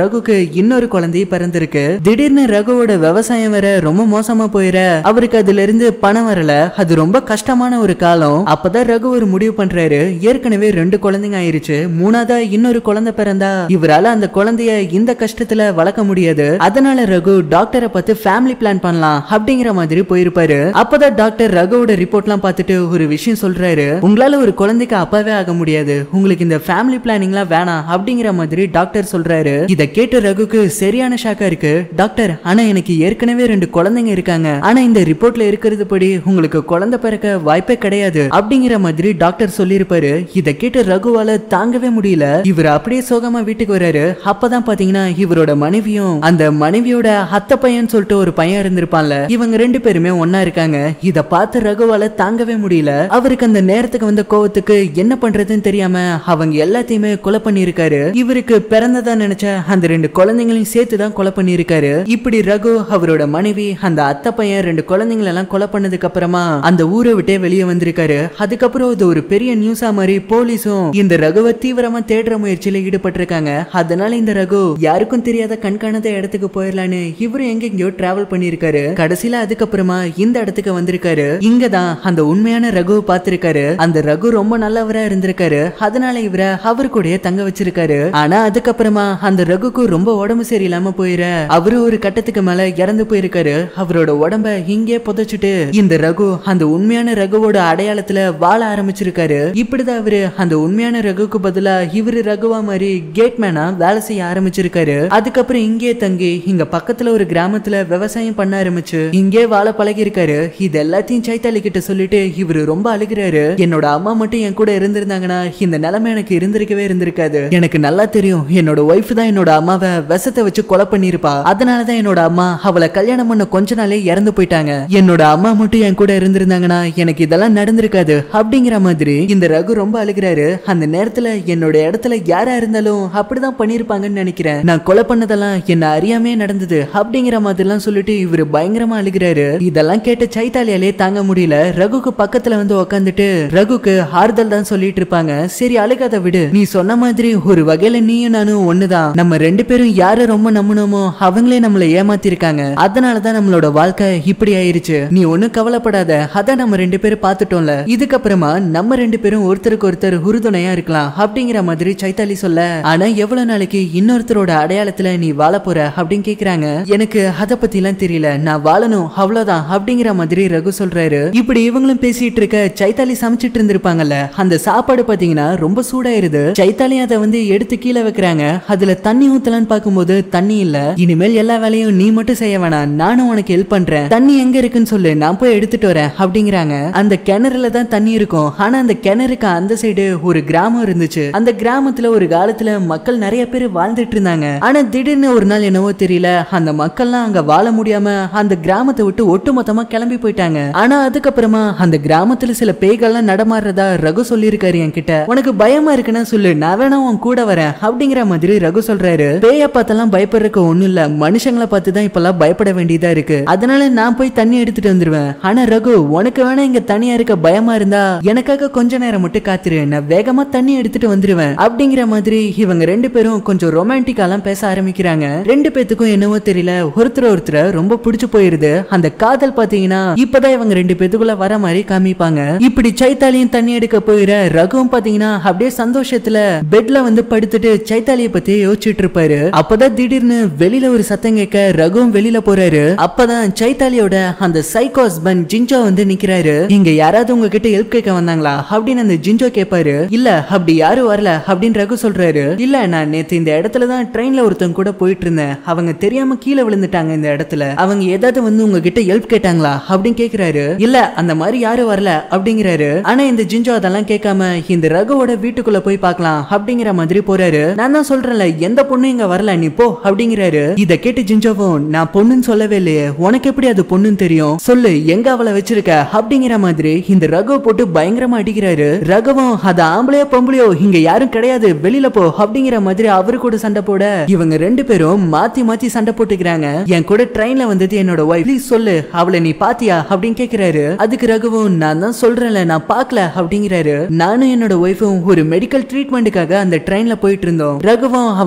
ரகுக்கு இன்னொரு குழந்தை பிறந்திருக்கு திடீர்னு ரகுவோட விவசாயம் வேற ரொம்ப மோசமா போயிட அவருக்கு அதுல இருந்து பணம் வரல அது ரொம்ப கஷ்டமான ஒரு காலம் அப்பதான் ரகு ஒரு முடிவு பண்றாரு ஏற்கனவே ரெண்டு குழந்தைங்க ஆயிருச்சு மூணாவதா இன்னொரு குழந்தை பிறந்தா இவரால அந்த குழந்தைய இந்த கஷ்டத்துல வளர்க்க முடியாது அதனால ரகு டாக்டரை பார்த்து ஃபேமிலி பிளான் பண்ணலாம் அப்படிங்கிற மாதிரி போயிருப்பாரு அப்பதான் டாக்டர் ரகுவோட ரிப்போர்ட்லாம் பார்த்துட்டு ஒரு விஷயம் சொல்றாரு உங்களால ஒரு குழந்தைக்கு அப்பாவே ஆக முடியாது உங்களுக்கு இந்த ஃபேமிலி பிளானிங்லாம் வேணாம் அப்படிங்கிற மாதிரி டாக்டர் சொல்றாரு இத கேட்டு ரகுக்கு சரியான ஷாக்கா இருக்கு டாக்டர் ஆனா எனக்கு ஏற்கனவே ரெண்டு குழந்தைங்க இருக்காங்க ஆனா இந்த ரிப்போர்ட்ல இருக்கிறது படி உங்களுக்கு குழந்தை பிறக்க வாய்ப்பே கிடையாது அப்படிங்கிற மாதிரி டாக்டர் சொல்லியிருப்பாரு இத கேட்டு ரகுவால தாங்கவே முடியல இவர் அப்படியே சோகமா வீட்டுக்கு வராரு அப்பதான் பாத்தீங்கன்னா இவரோட மனைவியும் அந்த மனைவியோட அத்தை பையன் சொல்லிட்டு ஒரு பையன் இருந்திருப்பான்ல இவங்க ரெண்டு பேருமே ஒன்னா இருக்காங்க இத பார்த்து ரகுவால தாங்கவே முடியல அவருக்கு அந்த நேரத்துக்கு வந்த கோவத்துக்கு என்ன பண்றதுன்னு தெரியாம அவங்க எல்லாத்தையுமே கொலை பண்ணியிருக்காரு இவருக்கு பிறந்ததா நினைச்ச அந்த ரெண்டு குழந்தைங்களையும் சேர்த்து தான் கொலை பண்ணியிருக்காரு இப்படி ரகு அவரோட மனைவி அந்த அத்தை பையன் ரெண்டு குழந்தைங்களை எல்லாம் கொலை பண்ணதுக்கு அப்புறமா அந்த ஊரை விட்டே வெளியே வந்திருக்காரு அதுக்கப்புறம் இது ஒரு பெரிய நியூஸா மாதிரி போலீஸும் இந்த ரகுவை தீவிரமா தேடுற முயற்சியில ஈடுபட்டிருக்காங்க அதனால இந்த ரகு யாருக்கும் தெரியாத கண்காணாத இடத்துக்கு போயிடலான்னு இவரும் எங்கெங்கயோ டிராவல் பண்ணியிருக்காரு கடைசியில அதுக்கப்புறமா இந்த இடத்துக்கு வந்திருக்காரு இங்கதான் அந்த உண்மையான ரகுவை பார்த்திருக்காரு அந்த ரகு ரொம்ப நல்லவரா இருந்திருக்காரு அதனால இவரை அவர் கூடயே தங்க வச்சிருக்காரு ஆனா அதுக்கப்புறமா அந்த ரகுக்கு ரொம்ப உடம்பு சரியில்லாம போயிர அவரு ஒரு கட்டத்துக்கு மேல இறந்து போயிருக்காரு அவரோட உடம்ப இங்கே புதைச்சிட்டு இந்த ரகு அந்த உண்மையான ரகுவோட அடையாளத்துல வாழ ஆரம்பிச்சிருக்காரு இப்படிதான் அவரு அந்த உண்மையான ரகுக்கு பதிலா இவரு ரகுவா மாதிரி கேட்மேனா வேலை செய்ய ஆரம்பிச்சிருக்காரு அதுக்கப்புறம் இங்கே தங்கி இங்க பக்கத்துல ஒரு கிராமத்துல விவசாயம் பண்ண ஆரம்பிச்சு இங்கே வாழ பழகி இருக்காரு இது எல்லாத்தையும் சைத்தாலி கிட்ட சொல்லிட்டு இவரு ரொம்ப அழுகிறாரு என்னோட அம்மா மட்டும் என் கூட இருந்திருந்தாங்கன்னா இந்த நிலைமை எனக்கு இருந்திருக்கவே இருந்திருக்காது எனக்கு நல்லா தெரியும் என்னோட ஒய்ஃப் தான் என்னோட அம்மாவை விஷத்தை வச்சு கொலை பண்ணிருப்பா அதனாலதான் என்னோட அம்மா அவளை கல்யாணம் பண்ண கொஞ்ச நாளே இறந்து போயிட்டாங்க என்னோட அம்மா மட்டும் என் கூட இருந்திருந்தாங்கன்னா எனக்கு இதெல்லாம் நடந்திருக்காது அப்படிங்கிற மாதிரி இந்த ரகு ரொம்ப அழுகிறாரு அந்த நேரத்துல என்னோட இடத்துல யாரா இருந்தாலும் அப்படிதான் பண்ணிருப்பாங்கன்னு நினைக்கிறேன் நான் கொலை பண்ணதெல்லாம் என்ன அறியாமே நடந்தது அப்படிங்கிற மாதிரிலாம் சொல்லிட்டு இவரு பயங்கரமா அழுகிறாரு இதெல்லாம் கேட்ட சைத்தாலியாலே தாங்க முடியல ரகுக்கு பக்கத்துல வந்து உக்காந்துட்டு ரகுக்கு ஆறுதல் தான் சொல்லிட்டு இருப்பாங்க சரி அழுகாத விடு நீ சொன்ன மாதிரி ஒரு வகையில நீயும் நானும் ஒண்ணுதான் நம்ம ரெண்டு பேரும் யார ரொம்ப நம்பணுமோ அவங்களே நம்மளை ஏமாத்திருக்காங்க அதனாலதான் நம்மளோட வாழ்க்கை இப்படி ஆயிருச்சு நீ ஒண்ணும் கவலைப்படாத அதான் நம்ம ரெண்டு பேரும் பார்த்துட்டோம்ல இதுக்கப்புறமா நம்ம ரெண்டு பேரும் ஒருத்தருக்கு ஒருத்தர் உறுதுணையா இருக்கலாம் அப்படிங்கிற மாதிரி சைத்தாலி சொல்ல ஆனா எவ்வளவு நாளைக்கு இன்னொருத்தரோட அடையாளத்துல நீ வாழ போற அப்படின்னு கேக்குறாங்க எனக்கு அத பத்தி எல்லாம் தெரியல நான் வாழணும் அவ்வளவுதான் அப்படிங்கிற மாதிரி ரகு சொல்றாரு இப்படி இவங்களும் பேசிட்டு இருக்க சைத்தாலி சமைச்சிட்டு இருந்திருப்பாங்கல்ல அந்த சாப்பாடு பாத்தீங்கன்னா ரொம்ப சூடாயிருது சைத்தாலி அதை வந்து எடுத்து கீழே வைக்கிறாங்க அதுல தண்ணி ஊத்தலான்னு பார்க்கும்போது தண்ணி இல்ல இனிமேல் எல்லா வேலையும் நீ மட்டும் செய்ய வேணாம் நானும் உனக்கு ஹெல்ப் பண்றேன் தண்ணி எங்க இருக்குன்னு சொல்லு நான் போய் எடுத்துட்டு வரேன் அப்படிங்கிறாங்க அந்த கிணறுல தான் தண்ணி இருக்கும் ஆனா அந்த கிணறுக்கு அந்த சைடு ஒரு கிராமம் இருந்துச்சு அந்த கிராமத்துல ஒரு காலத்துல மக்கள் நிறைய பேர் வாழ்ந்துட்டு இருந்தாங்க ஆனா திடீர்னு ஒரு நாள் என்னவோ தெரியல அந்த மக்கள்லாம் அங்க வாழ முடியாம அந்த கிராமத்தை விட்டு ஒட்டுமொத்தமா கிளம்பி போயிட்டாங்க ஆனா அதுக்கப்புறமா அந்த கிராமத்துல சில பேய்கள்லாம் நடமாடுறதா ரகு சொல்லியிருக்காரு என்கிட்ட உனக்கு பயமா இருக்குன்னா சொல்லு நான் வேணா உன் கூட வரேன் அப்படிங்கிற மாதிரி ரகு சொல்றாரு பேய பார்த்தெல்லாம் பயப்படுறதுக்கு ஒண்ணும் இல்ல மனுஷங்களை பார்த்து தான் இப்பெல்லாம் பயப்பட வேண்டியதா இருக்கு அதனால நான் போய் தண்ணி எடுத்துட்டு வந்துருவேன் ஆனா ரகு உனக்கு வேணா இங்க தனியா இருக்க பயமா இருந்தா எனக்காக கொஞ்ச நேரம் மட்டும் காத்துரு நான் வேகமா தண்ணி எடுத்துட்டு வந்துருவேன் அப்படிங்கிற மாதிரி இவங்க ரெண்டு பேரும் கொஞ்சம் ரொமான்டிக்காலாம் பேச ஆரம்பிக்கிறாங்க ரெண்டு பேத்துக்கும் என்னவோ தெரியல ஒருத்தர் ஒருத்தர் ரொம்ப பிடிச்சு போயிருது அந்த காதல் பாத்தீங்கன்னா இப்பதான் இவங்க ரெண்டு பேத்துக்குள்ள வர மாதிரி காமிப்பாங்க இப்படி சைத்தாலியும் தண்ணி எடுக்க போயிற ரகுவும் பாத்தீங்கன்னா அப்படியே சந்தோஷத்துல பெட்ல வந்து படுத்துட்டு சைத்தாலிய பத்தி யோசிச்சுட்டு இருப்பாரு அப்பதான் திடீர்னு வெளியில ஒரு சத்தம் கேட்க ரகுவும் வெளியில போறாரு அப்பதான் சைத்தாலியோட அந்த சைக்கோ ஹஸ்பண்ட் ஜிஞ்சோ வந்து நிக்கிறாரு இங்க யாராவது உங்ககிட்ட ஹெல்ப் கேட்க வந்தாங்களா அப்படின்னு அந்த ஜிஞ்சோ கேட்பாரு இல்ல அப்படி யாரும் வரல அப்படின்னு ரகு சொல்றாரு இல்ல நான் நேத்து இந்த இடத்துல தான் ட்ரெயின்ல ஒருத்தவங்க கூட போயிட்டு இருந்தேன் அவங்க தெரியாம கீழே விழுந்துட்டாங்க இந்த இடத்துல அவங்க ஏதாவது வந்து உங்ககிட்ட ஹெல்ப் கேட்டாங்களா அப்படின்னு கேக்குறாரு இல்ல அந்த மாதிரி யாரும் வரல அப்படிங்கிறாரு ஆனா இந்த ஜிஞ்சோ அதெல்லாம் கேட்காம இந்த ரகுவோட வீட்டுக்குள்ள போய் பார்க்கலாம் அப்படிங்கிற மாதிரி போறாரு நான் தான் சொல்றேன்ல எந்த பொண்ணும் இங்க வரல நீ போ அப்படிங்கிறாரு இத கேட்டு ஜிஞ்சோவும் நான் பொண்ணுன்னு சொல்லவே இல்லையே உனக்கு எப்படி அது பொண்ணுன்னு தெரியும் சொல்லு எங்க அவளை வச்சிருக்க அப்படிங்கிற மாதிரி இந்த ரகு போட்டு பயங்கரமா அடிக்கிறாரு ரகுவும் அது ஆம்பளையோ பொம்பளையோ இங்க யாரும் கிடையாது வெளியில போ அப்படிங்கிற மாதிரி அவரு கூட சண்டை போட இவங்க ரெண்டு பேரும் மாத்தி மாத்தி சண்டை போட்டுக்கிறாங்க என் கூட ட்ரெயின்ல வந்தது என்னோட ஒய்ஃப் ப்ளீஸ் சொல்லு அவளை நீ பாத்தியா அப்படின்னு கேக்குறாரு அதுக்கு ரகுவும் நான் தான் சொல்றேன்ல நான் பார்க்கல அப்படிங்கிறாரு நானும் என்னோட ஒய்ஃபும் ஒரு மெடிக்கல் ட்ரீட்மெண்ட்டுக்காக அந்த ட்ரெயின்ல போயிட்டு இருந்தோம் ரகுவும் அவங்கள தெரியாத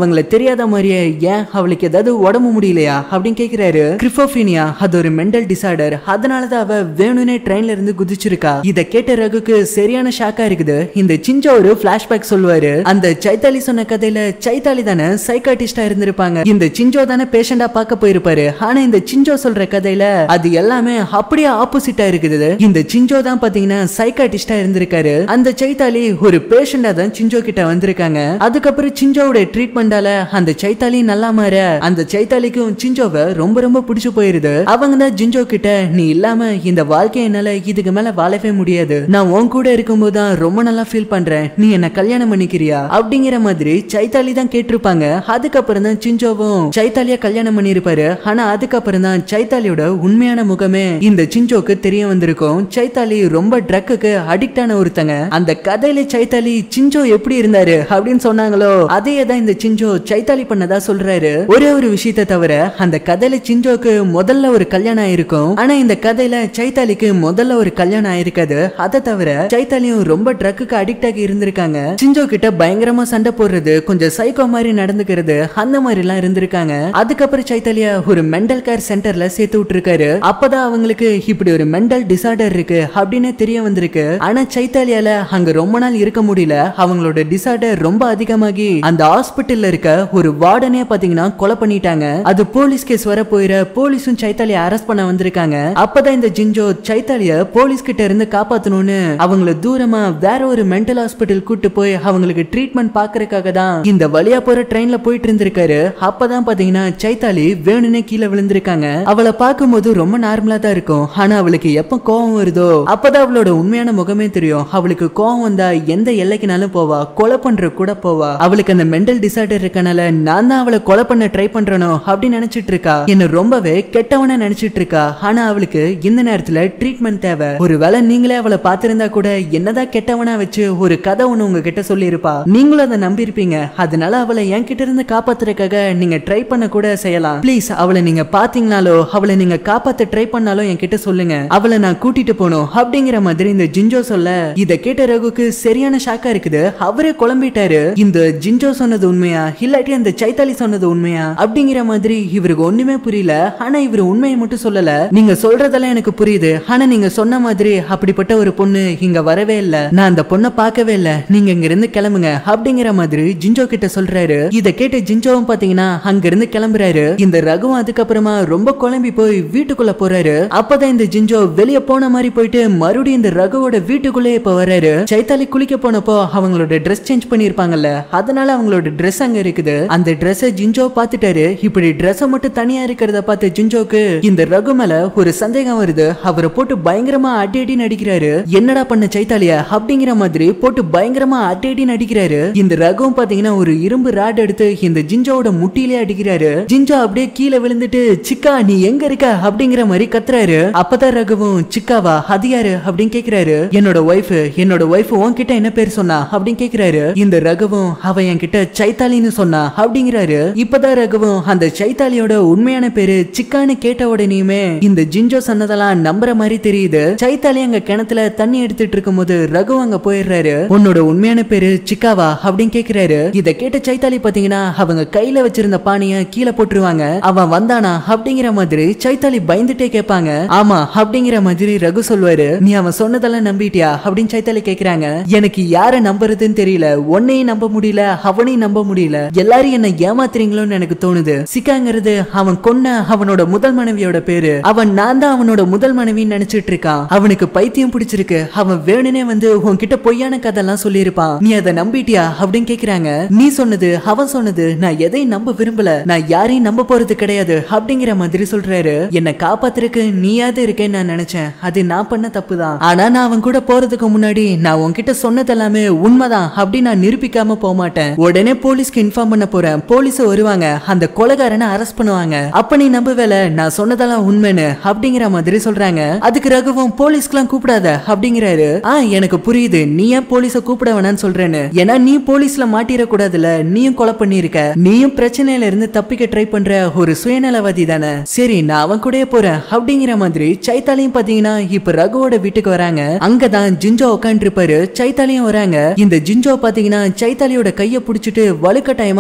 தெரியாத மாதிரியே ஏன் அவளுக்கு ஏதாவது உடம்பு முடியலையா அப்படின்னு கேக்குறாரு கிரிஃபோபினியா அது ஒரு மென்டல் டிசார்டர் அதனாலதான் அவ வேணும்னே ட்ரெயின்ல இருந்து குதிச்சிருக்கா இத கேட்ட ரகுக்கு சரியான ஷாக்கா இருக்குது இந்த சிஞ்சா ஒரு பிளாஷ்பேக் சொல்லுவாரு அந்த சைத்தாலி சொன்ன கதையில சைத்தாலி தானே சைக்காட்டிஸ்டா இருந்திருப்பாங்க இந்த சிஞ்சோ தானே பேஷண்டா பார்க்க போயிருப்பாரு ஆனா இந்த சிஞ்சோ சொல்ற கதையில அது எல்லாமே அப்படியே ஆப்போசிட்டா இருக்குது இந்த சிஞ்சோ தான் பாத்தீங்கன்னா சைக்காட்டிஸ்டா இருந்திருக்காரு அந்த சைத்தாலி ஒரு பேஷண்டா தான் சிஞ்சோ கிட்ட வந்திருக்காங்க அதுக்கப்புறம் சிஞ்சோவோட ட்ரீட்மெண்டால அந்த சைத்தாலி நல்லா மாற அந்த சைத்தாலிக்கும் சிஞ்சோவை ரொம்ப ரொம்ப பிடிச்சு போயிருது அவங்க தான் ஜிஞ்சோ கிட்ட நீ இல்லாம இந்த வாழ்க்கை என்னால இதுக்கு மேல வாழவே முடியாது நான் உன் கூட இருக்கும்போது தான் ரொம்ப நல்லா ஃபீல் பண்றேன் நீ என்ன கல்யாணம் பண்ணிக்கிறியா அப்படிங்கிற மாதிரி சைத்தாலி தான் கேட்டிருப்பாங்க அதுக்கப்புறம் தான் சிஞ்சோவும் சைத்தாலியா கல்யாணம் பண்ணிருப்பாரு ஆனா அதுக்கப்புறம் தான் சைத்தாலியோட உண்மையான முகமே இந்த சிஞ்சோக்கு தெரிய வந்திருக்கும் சைத்தாலி ரொம்ப ட்ரக்குக்கு அடிக்ட் ஆன ஒருத்தங்க அந்த கதையில சைத்தாலி சிஞ்சோ எப்படி இருந்தாரு அப்படின்னு சொன்னாங்களோ அதையே தான் இந்த சிஞ்சோ சைத்தாலி பண்ணதா சொல்றாரு ஒரே ஒரு விஷயத்தை தவிர அந்த கதையில சிஞ்சோக்கு முதல்ல ஒரு கல்யாணம் ஆயிருக்கும் ஆனா இந்த கதையில சைத்தாலிக்கு முதல்ல ஒரு கல்யாணம் ஆயிருக்காது அதை தவிர சைத்தாலியும் ரொம்ப ட்ரக்குக்கு அடிக்ட் ஆகி இருந்திருக்காங்க சிஞ்சோ கிட்ட பயங்கரமா சண்டை போடுறது கொஞ்சம் சைக்கோ மாதிரி நடந்துக்கிறது அந்த மாதிரி எல்லாம் இருந்திருக்காங்க அதுக்கப்புறம் சைத்தாலியா ஒரு மென்டல் கேர் சென்டர்ல சேர்த்து விட்டுருக்காரு அப்பதான் அவங்களுக்கு இப்படி ஒரு மென்டல் டிசார்டர் இருக்கு அப்படின்னு தெரிய வந்திருக்கு ஆனா சைத்தாலியால அங்க ரொம்ப நாள் இருக்க முடியல அவங்களோட டிசார்டர் ரொம்ப அதிகமாகி அந்த ஹாஸ்பிட்டல்ல இருக்க ஒரு வார்டனே பாத்தீங்கன்னா கொலை பண்ணிட்டாங்க அது போலீஸ் கேஸ் வர போயிட போலீஸும் சைத்தாலிய அரெஸ்ட் பண்ண வந்திருக்காங்க அப்பதான் இந்த ஜிஞ்சோ சைத்தாலிய போலீஸ் கிட்ட இருந்து காப்பாத்தணும்னு அவங்கள தூரமா வேற ஒரு மென்டல் ஹாஸ்பிட்டல் கூட்டு போய் அவங்களுக்கு ட்ரீட்மெண்ட் பாக்குறதுக்காக தான் இந்த வழியா போற ட்ரெயின்ல போயிட்டு இருந்திருக்காரு அப்பதான் பாத்தீங்கன்னா சைத்தாலி வேணும்னே கீழே விழுந்திருக்காங்க அவளை பார்க்கும்போது ரொம்ப நார்மலா தான் இருக்கும் ஆனா அவளுக்கு எப்ப கோவம் வருதோ அப்பதான் அவளோட உண்மையான முகமே தெரியும் அவளுக்கு கோவம் வந்தா எந்த எல்லைக்குனாலும் போவா கொலை பண்ற கூட போவா அவளுக்கு அந்த மென்டல் டிசார்டர் இருக்கனால நான் தான் அவளை கொலை பண்ண ட்ரை பண்றனோ அப்படின்னு நினைச்சிட்டு இருக்கா என்ன ரொம்பவே கெட்டவனா நினைச்சிட்டு இருக்கா ஆனா அவளுக்கு இந்த நேரத்துல ட்ரீட்மெண்ட் தேவை ஒருவேளை நீங்களே அவளை பார்த்திருந்தா கூட என்னதான் கெட்டவனா வச்சு ஒரு கதை ஒண்ணு உங்ககிட்ட சொல்லியிருப்பா நீங்களும் அதை நம்பியிருப்பீங்க அதனால அவளை என்கிட்ட இருந்து காப்பாத்துறதுக்காக நீங்க ட்ரை பண்ண கூட செய்யலாம் ப்ளீஸ் அவளை நீங்க பாத்தீங்கனாலோ அவளை நீங்க காப்பாத்த ட்ரை பண்ணாலும் என்கிட்ட சொல்லுங்க அவளை நான் கூட்டிட்டு போகணும் அப்படிங்கிற மாதிரி இந்த ஜிஞ்சோ சொல்ல இத கேட்ட ரகுக்கு சரியான ஷாக்கா இருக்குது அவரே குழம்பிட்டாரு இந்த ஜிஞ்சோ சொன்னது உண்மையா இல்லாட்டி அந்த சைத்தாலி சொன்னது உண்மையா அப்படிங்கிற மாதிரி இவருக்கு ஒண்ணுமே புரியல ஆனா இவர் உண்மையை மட்டும் சொல்லல நீங்க சொல்றதெல்லாம் எனக்கு புரியுது ஆனா நீங்க சொன்ன மாதிரி அப்படிப்பட்ட ஒரு பொண்ணு இங்க வரவே இல்ல நான் அந்த பொண்ணை பார்க்கவே இல்ல நீங்க இங்க இருந்து கிளம்புங்க அப்படிங்கிற மாதிரி ஜிஞ்சோ கிட்ட சொல்றாரு இத கேட்டு ஜிஞ்சோவும் பாத்தீங்கன்னா அங்க இருந்து கிளம்புறாரு இந்த ரகுவும் அதுக்கப்புறமா ரொம்ப குழம்பி போய் வீட்டுக்குள்ள போறாரு அப்பதான் இந்த ஜிஞ்சோ வெளிய போன மாதிரி போயிட்டு மறுபடியும் இந்த ரகுவோட வீட்டுக்குள்ளே இப்ப வர்றாரு சைத்தாலி குளிக்க போனப்போ அவங்களோட ட்ரெஸ் சேஞ்ச் பண்ணிருப்பாங்கல்ல அதனால அவங்களோட ட்ரெஸ் அங்க இருக்குது அந்த ட்ரெஸ்ஸ ஜிஞ்சோ பாத்துட்டாரு இப்படி ட்ரெஸ் மட்டும் தனியா இருக்கிறத பார்த்து ஜிஞ்சோக்கு இந்த ரகு மேல ஒரு சந்தேகம் வருது அவரை போட்டு பயங்கரமா அடி அடி நடிக்கிறாரு என்னடா பண்ண சைத்தாலியா அப்படிங்கிற மாதிரி போட்டு பயங்கரமா அடி அடி நடிக்கிறாரு இந்த ரகுவும் பாத்தீங்கன்னா ஒரு இரும்பு ராட் எடுத்து இந்த ஜிஞ்சோவோட முட்டியிலே அடிக்கிறாரு ஜிஞ்சோ அப்படியே கீழே விழுந்துட்டு சிக்கா நீ எங்க இருக்க அப்படிங்கிற மாதிரி கத்துறாரு அப்பதான் ரகுவும் சிக்காவா அது யாரு அப்படின்னு கேக்குறாரு என்னோட ஒய்ஃப் என்னோட ஒய்ஃப் உன்கிட்ட என்ன பேர் சொன்னா அப்படின்னு கேக்குறாரு இந்த ரகுவும் அவ என்கிட்ட சைத்தாலின்னு சொன்னா அப்படிங்கிறாரு இப்பதான் ரகுவும் அந்த சைத்தாலியோட உண்மையான பேரு சிக்கான்னு கேட்ட உடனேயுமே இந்த ஜிஞ்சோ சொன்னதெல்லாம் நம்புற மாதிரி தெரியுது சைத்தாலி அங்க கிணத்துல தண்ணி எடுத்துட்டு இருக்கும்போது ரகு அங்க போயிடுறாரு உன்னோட உண்மையான பேரு சிக்காவா அப்படின்னு கேக்குறாரு இத கேட்ட சைத்தாலி பாத்தீங்கன்னா அவங்க கையில வச்சிருந்த பானைய கீழே போட்டுருவாங்க அவன் வந்தானா அப்படிங்கிற மாதிரி சைத்தாலி பயந்துட்டே கேட்பாங்க ஆமா அப்படிங்கிற மாதிரி ரகு சொல்வாரு நீ அவன் சொன்னதெல்லாம் நம்பிட்டியா அப்படின்னு சைத்தாலி கேக்குறாங்க எனக்கு யார நம்புறதுன்னு தெரியல உன்னையும் நம்ப முடியல அவனையும் நம்ப முடியல எல்லாரும் என்ன ஏமாத்துறீங்களோன்னு எனக்கு தோணுது சிக்காங்கிறது அவன் கொன்ன அவனோட முதல் மனைவியோட பேரு அவன் நான் தான் அவனோட முதல் மனைவின்னு நினைச்சிட்டு இருக்கான் அவனுக்கு பைத்தியம் பிடிச்சிருக்கு அவன் வேணுனே வந்து உன்கிட்ட பொய்யான கதெல்லாம் சொல்லியிருப்பான் நீ அதை நம்பிட்டியா அப்படின்னு கேக்குறாங்க நீ சொன்னது அவன் சொன்னது நான் எதையும் நம்ப விரும்பல நான் யாரையும் நம்ப போறது கிடையாது அப்படிங்கிற மாதிரி சொல்றாரு என்ன காப்பாத்துறதுக்கு நீயாவது இருக்கேன்னு நான் நினைச்சேன் அது நான் பண்ண தப்பு தான் ஆனா நான் அவன் கூட போறதுக்கு முன்னாடி நான் உன்கிட்ட சொன்னது எல்லாமே உண்மைதான் அப்படி நான் நிரூபிக்காம போக மாட்டேன் உடனே போலீஸ்க்கு இன்ஃபார்ம் பண்ண போறேன் போலீஸ் வருவாங்க அந்த கொலைகாரனை அரெஸ்ட் பண்ணுவாங்க அப்ப நீ நம்பவேல நான் சொன்னதெல்லாம் உண்மைன்னு அப்படிங்கிற மாதிரி சொல்றாங்க அதுக்கு ரகுவும் போலீஸ்க்குலாம் கூப்பிடாத அப்படிங்கிறாரு ஆ எனக்கு புரியுது நீ ஏன் போலீஸ கூப்பிட வேணாம்னு சொல்றேன்னு ஏன்னா நீ போலீஸ்ல மாட்டிட கூடாதுல நீயும் கொலை பண்ணிருக்க நீயும் பிரச்சனையில இருந்து தப்பிக்க ட்ரை பண்ற ஒரு சுயநலவாதி தானே சரி நான் அவன் கூடயே போறேன் அப்படிங்கிற மாதிரி சைத்தாலியும் பாத்தீங்கன்னா இப்ப ரகுவோட வீட்டுக்கு வராங்க அங்கதான் ஜிஞ்சோ உட்காந்துருப்பாரு சைத்தாலியும் வராங்க இந்த ஜிஞ்சோ பாத்தீங்கன்னா சைத்தாலியோட கைய புடிச்சிட்டு வலுக்கட்டாயமா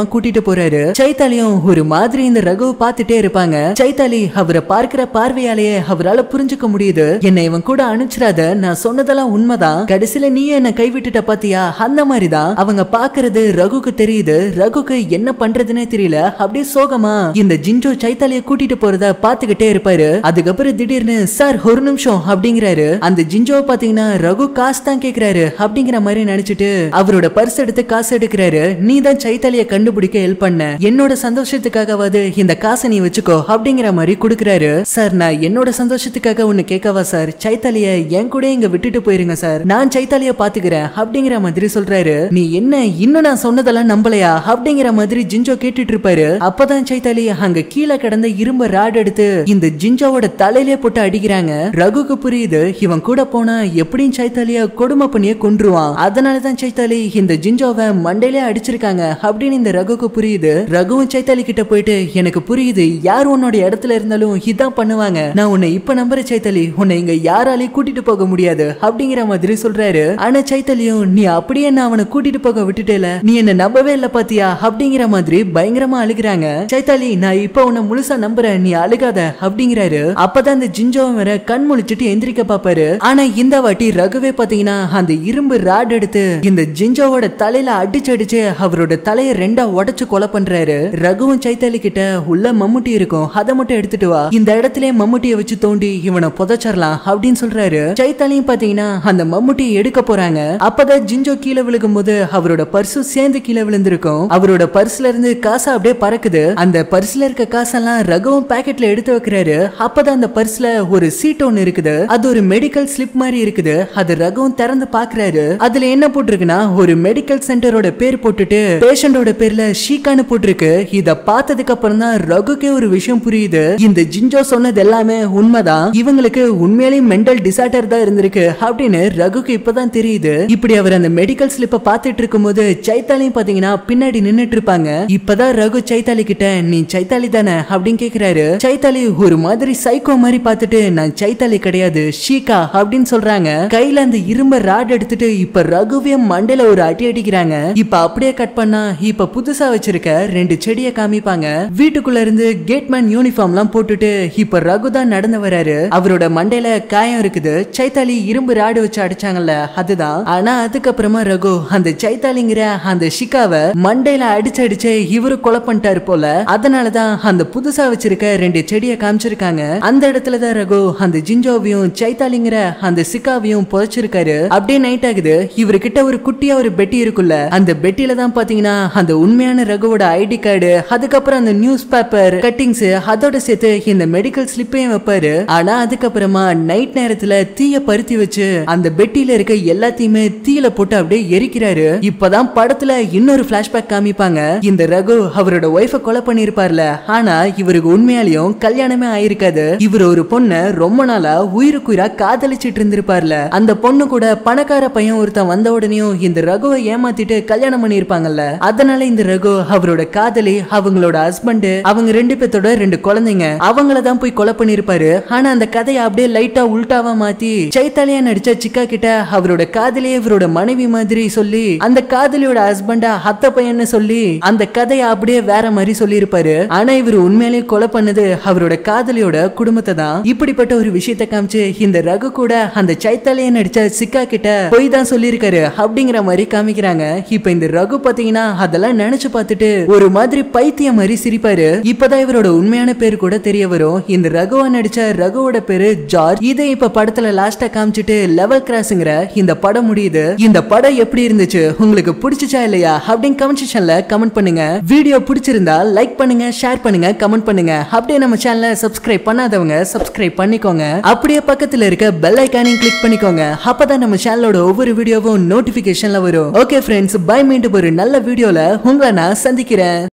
கூட்டிட்டு போறாரு சைத்தாலியும் ஒரு மாதிரி இந்த ரகுவை பார்த்துட்டே இருப்பாங்க சைத்தாலி அவரை பார்க்கிற பார்வையாலேயே அவரால புரிஞ்சுக்க முடியுது என்னை இவன் கூட அனுப்பிச்சிடாத நான் சொன்னதெல்லாம் உண்மைதான் கடைசியில நீ என்ன கைவிட்டுட்ட பாத்தியா அந்த மாதிரிதான் அவங்க பாக்குறது ரகுக்கு தெரியுது ரகுக்கு என்ன பண்றதுன்னே தெரியல அப்படியே சோகமா இந்த ஜிஞ்சோ சைத்தாலிய கூட்டிட்டு போறத பாத்துக்கிட்டே இருப்பாரு அதுக்கப்புறம் திடீர்னு சார் ஒரு நிமிஷம் அப்படிங்கிறாரு அந்த ஜிஞ்சோவை பாத்தீங்கன்னா ரகு காசு தான் கேக்குறாரு அப்படிங்கிற மாதிரி நினைச்சிட்டு அவரோட பர்ஸ் எடுத்து காசு எடுக்கிறாரு நீ தான் சைத்தாலிய கண்டுபிடிக்க ஹெல்ப் பண்ண என்னோட சந்தோஷத்துக்காகவாது இந்த காசை நீ வச்சுக்கோ அப்படிங்கிற மாதிரி கொடுக்குறாரு சார் நான் என்னோட சந்தோஷத்துக்காக ஒண்ணு கேட்கவா சார் சைத்தாலிய என் கூட இங்க விட்டுட்டு போயிருங்க சார் நான் சைத்தாலிய பாத்துக்கிறேன் அப்படிங்கிற மாதிரி சொல்றாரு நீ என்ன இன்னும் நான் சொன்னதெல்லாம் நம்பலையா அப்படிங்கிற மாதிரி ஜிஞ்சோ கேட்டுட்டு இருப்பாரு அப்பதான் சைத்தாலி அங்க கீழே கிடந்த இரும்பு ராட் எடுத்து இந்த ஜிஞ்சோவோட தலையிலே போட்டு அடிக்கிறாங்க ரகுக்கு புரியுது இவன் கூட போனா எப்படியும் சைத்தாலிய கொடுமை பண்ணியே கொன்றுவான் அதனாலதான் சைத்தாலி இந்த ஜிஞ்சோவை மண்டையிலே அடிச்சிருக்காங்க அப்படின்னு இந்த ரகுக்கு புரியுது ரகுவும் சைத்தாலி கிட்ட போயிட்டு எனக்கு புரியுது யார் உன்னோட இடத்துல இருந்தாலும் இதான் பண்ணுவாங்க நான் உன்னை இப்ப நம்புற சைத்தாலி உன்னை இங்க யாராலையும் கூட்டிட்டு போக முடியாது அப்படிங்கிற மாதிரி சொல்றாரு ஆனா சைத்தலியும் நீ அப்படியே நான் அவனை கூட்டிட்டு போக விட்டுட்டேல நீ என்ன நம்பவே இல்ல பாத்தியா அப்படிங்கிற மாதிரி பயங்கரமா அழுகுறாங்க சைத்தாலி நான் இப்ப உன்னை முழுசா நம்புறேன் நீ அழுகாத அப்படிங்கிறாரு அப்பதான் அந்த ஜிஞ்சோவும் வேற கண் முழிச்சிட்டு எந்திரிக்க பாப்பாரு ஆனா இந்த வாட்டி ரகுவே பாத்தீங்கன்னா அந்த இரும்பு ராட் எடுத்து இந்த ஜிஞ்சோவோட தலையில அடிச்சு அடிச்சு அவரோட தலைய ரெண்டா உடைச்சு கொலை பண்றாரு ரகுவும் சைத்தாலி கிட்ட உள்ள மம்முட்டி இருக்கும் அதை மட்டும் எடுத்துட்டு வா இந்த இடத்துல மம்முட்டியை வச்சு தோண்டி இவனை புதைச்சிடலாம் அப்படின்னு சொல்றாரு சைத்தாலியும் பாத்தீங்கன்னா அந்த மம்முட்டியை எடுக்க போறாங்க அப்பதான் ஜிஞ்சோ கீழே விழுகும் போது அவரோட பர்சும் சேர்ந்து கீழே விழுந்திருக்கும் அவரோட பர்ஸ்ல இருந்து காசா அப்படியே பறக்குது அந்த பர்ஸ்ல இருக்க காசெல்லாம் ரகுவும் பாக்கெட்ல எடுத்து வைக்கிறாரு அப்பதான் அந்த பர்ஸ்ல ஒரு சீட் ஒன்னு இருக்குது அது ஒரு மெடிக்கல் ஸ்லிப் மாதிரி இருக்குது அது ரகுவும் திறந்து பாக்குறாரு அதுல என்ன போட்டிருக்குன்னா ஒரு மெடிக்கல் சென்டரோட பேர் போட்டுட்டு பேஷண்டோட பேர்ல ஷீகான்னு போட்டிருக்கு இத பார்த்ததுக்கு அப்புறம் தான் ரகுக்கே ஒரு விஷயம் புரியுது இந்த ஜிஞ்சோ சொன்னது எல்லாமே உண்மைதான் இவங்களுக்கு உண்மையிலேயே மென்டல் டிசார்டர் தான் இருந்திருக்கு அப்படின்னு ரகுக்கு இப்பதான் தெரியுது இப்படி அவர் அந்த மெடிக்கல் ஸ்லிப்ப பார்த்துட்டு இருக்கும்போது சைத்தாலியும் பாத்தீங்கன்னா பின்னாடி நின்னுட்டு இருப்பாங்க இப்பதான் ரகு சைத்தாலி கிட்ட நீ சைத்தாலி தானே அப்படின்னு கேக்குறாரு சைத்தாலி ஒரு மாதிரி சைக்கோ மாதிரி பார்த்துட்டு நான் சைத்தாலி கிடையாது ஷீகா அப்படின்னு சொல்றாங்க கையில அந்த இரும்ப ராட் எடுத்துட்டு இப்ப ரகுவே மண்டையில ஒரு அடி அடிக்கிறாங்க இப்ப அப்படியே கட் பண்ணா இப்ப புதுசா வச்சிருக்க ரெண்டு செடியை காமிப்பாங்க வீட்டுக்குள்ள இருந்து கேட்மேன் யூனிஃபார்ம் எல்லாம் போட்டுட்டு இப்ப ரகு தான் நடந்து வராரு அவரோட மண்டையில காயம் இருக்குது சைத்தாலி இரும்பு ராடு வச்சு அடிச்சாங்கல்ல அதுதான் ஆனா அதுக்கப்புறமா ரகு அந்த சைத்தாலிங்கிற அந்த ஷிகாவை மண்டையில அடிச்சு அடிச்சு இவரு கொலை பண்ணிட்டாரு போல அதனாலதான் அந்த புதுசா வச்சிருக்க ரெண்டு செடியை காமிச்சிருக்காங்க அந்த இடத்துலதான் ரகு அந்த ஜிஞ்சோவையும் சைத்தாலிங்கிற அந்த சிக்காவையும் புதைச்சிருக்காரு அப்படியே நைட் ஆகுது இவர்கிட்ட ஒரு குட்டியா ஒரு பெட்டி இருக்குல்ல அந்த பெட்டியில தான் பாத்தீங்கன்னா அந்த உண்மையான ரகுவோட ஐடி கார்டு அதுக்கப்புறம் அந்த நியூஸ் பேப்பர் கட்டிங்ஸ் அதோட சேர்த்து இந்த மெடிக்கல் ஸ்லிப்பையும் வைப்பாரு ஆனா அதுக்கப்புறமா நைட் நேரத்துல தீய பருத்தி வச்சு அந்த பெட்டியில இருக்க எல்லாத்தையுமே தீயில போட்டு அப்படியே எரிக்கிறாரு இப்பதான் படத்துல இன்னொரு பிளாஷ்பேக் காமிப்பாங்க இந்த ரகு அவரோட ஒய்ஃப கொலை பண்ணிருப்பார்ல ஆனா இவருக்கு உண்மையாலையும் கல்யாணமே ஆயிருக்காது இவர் ஒரு பொண்ண ரொம்ப நாளா உயிருக்குயிரா காதலிச்சிட்டு இருந்திருப்பார்ல அந்த பொண்ணு கூட பணக்கார பையன் ஒருத்தன் வந்த உடனேயும் இந்த ரகுவை ஏமாத்திட்டு கல்யாணம் பண்ணிருப்பாங்கல்ல அதனால இந்த ரகு அவரோட காதலி அவங்களோட ஹஸ்பண்ட் அவங்க ரெண்டு பேத்தோட ரெண்டு குழந்தைங்க அவங்கள தான் போய் கொலை பண்ணிருப்பாரு ஆனா அந்த கதையை அப்படியே லைட்டா உல்டாவா மாத்தி சைத்தாலியா நடிச்ச சிக்கா கிட்ட அவரோட காதலியே இவரோட மனைவி மாதிரி சொல்லி அந்த காதலியோட ஹஸ்பண்டா அத்த பையன்னு சொல்லி அந்த கதையை அப்படியே வேற மாதிரி சொல்லியிருப்பாரு ஆனா இவர் உண்மையிலேயே கொலை பண்ணது அவரோட காதலியோட குடும்பத்தை தான் இப்படிப்பட்ட ஒரு விஷயத்த காமிச்சு இந்த ரகு கூட அந்த சைத்தாலியா நடிச்ச சிக்கா கிட்ட போய் தான் சொல்லியிருக்காரு அப்படிங்கிற மாதிரி காமிக்கிறாங்க இப்ப இந்த ரகு பாத்தீங்கன்னா அதெல்லாம் நினைச்சு பார்த்துட்டு ஒரு மாதிரி பைத்தியம் மாதிரி சிரிப்பாரு இப்பதான் இவரோட உண்மையான பேர் கூட தெரிய வரும் இந்த ரகுவா நடிச்ச ரகுவோட பேரு ஜார்ஜ் இதை இப்ப படத்துல லாஸ்டா காமிச்சிட்டு லெவல் கிராஸ்ங்கிற இந்த படம் முடியுது இந்த படம் எப்படி இருந்துச்சு உங்களுக்கு பிடிச்சிச்சா இல்லையா அப்படின்னு கமெண்ட் செக்ஷன்ல கமெண்ட் பண்ணுங்க வீடியோ பிடிச்சிருந்தா லைக் பண்ணுங்க ஷேர் பண்ணுங்க கமெண்ட் பண்ணுங்க அப்படியே நம்ம சேனலை சப்ஸ்கிரைப் பண்ணாதவங்க சப்ஸ்கிரைப் பண்ணிக்கோங்க அப்படியே பக்கத்துல இருக்க பெல் ஐக்கானையும் கிளிக் பண்ணிக்கோங்க அப்பதான் நம்ம சேனலோட ஒவ்வொரு வீடியோவும் நோட்டிபிகேஷன்ல வரும் ஓகே ஃப்ரெண்ட்ஸ் பை மீண்டும் ஒரு நல்ல வீடியோல உங்களை நான் சந்திக்கிறேன்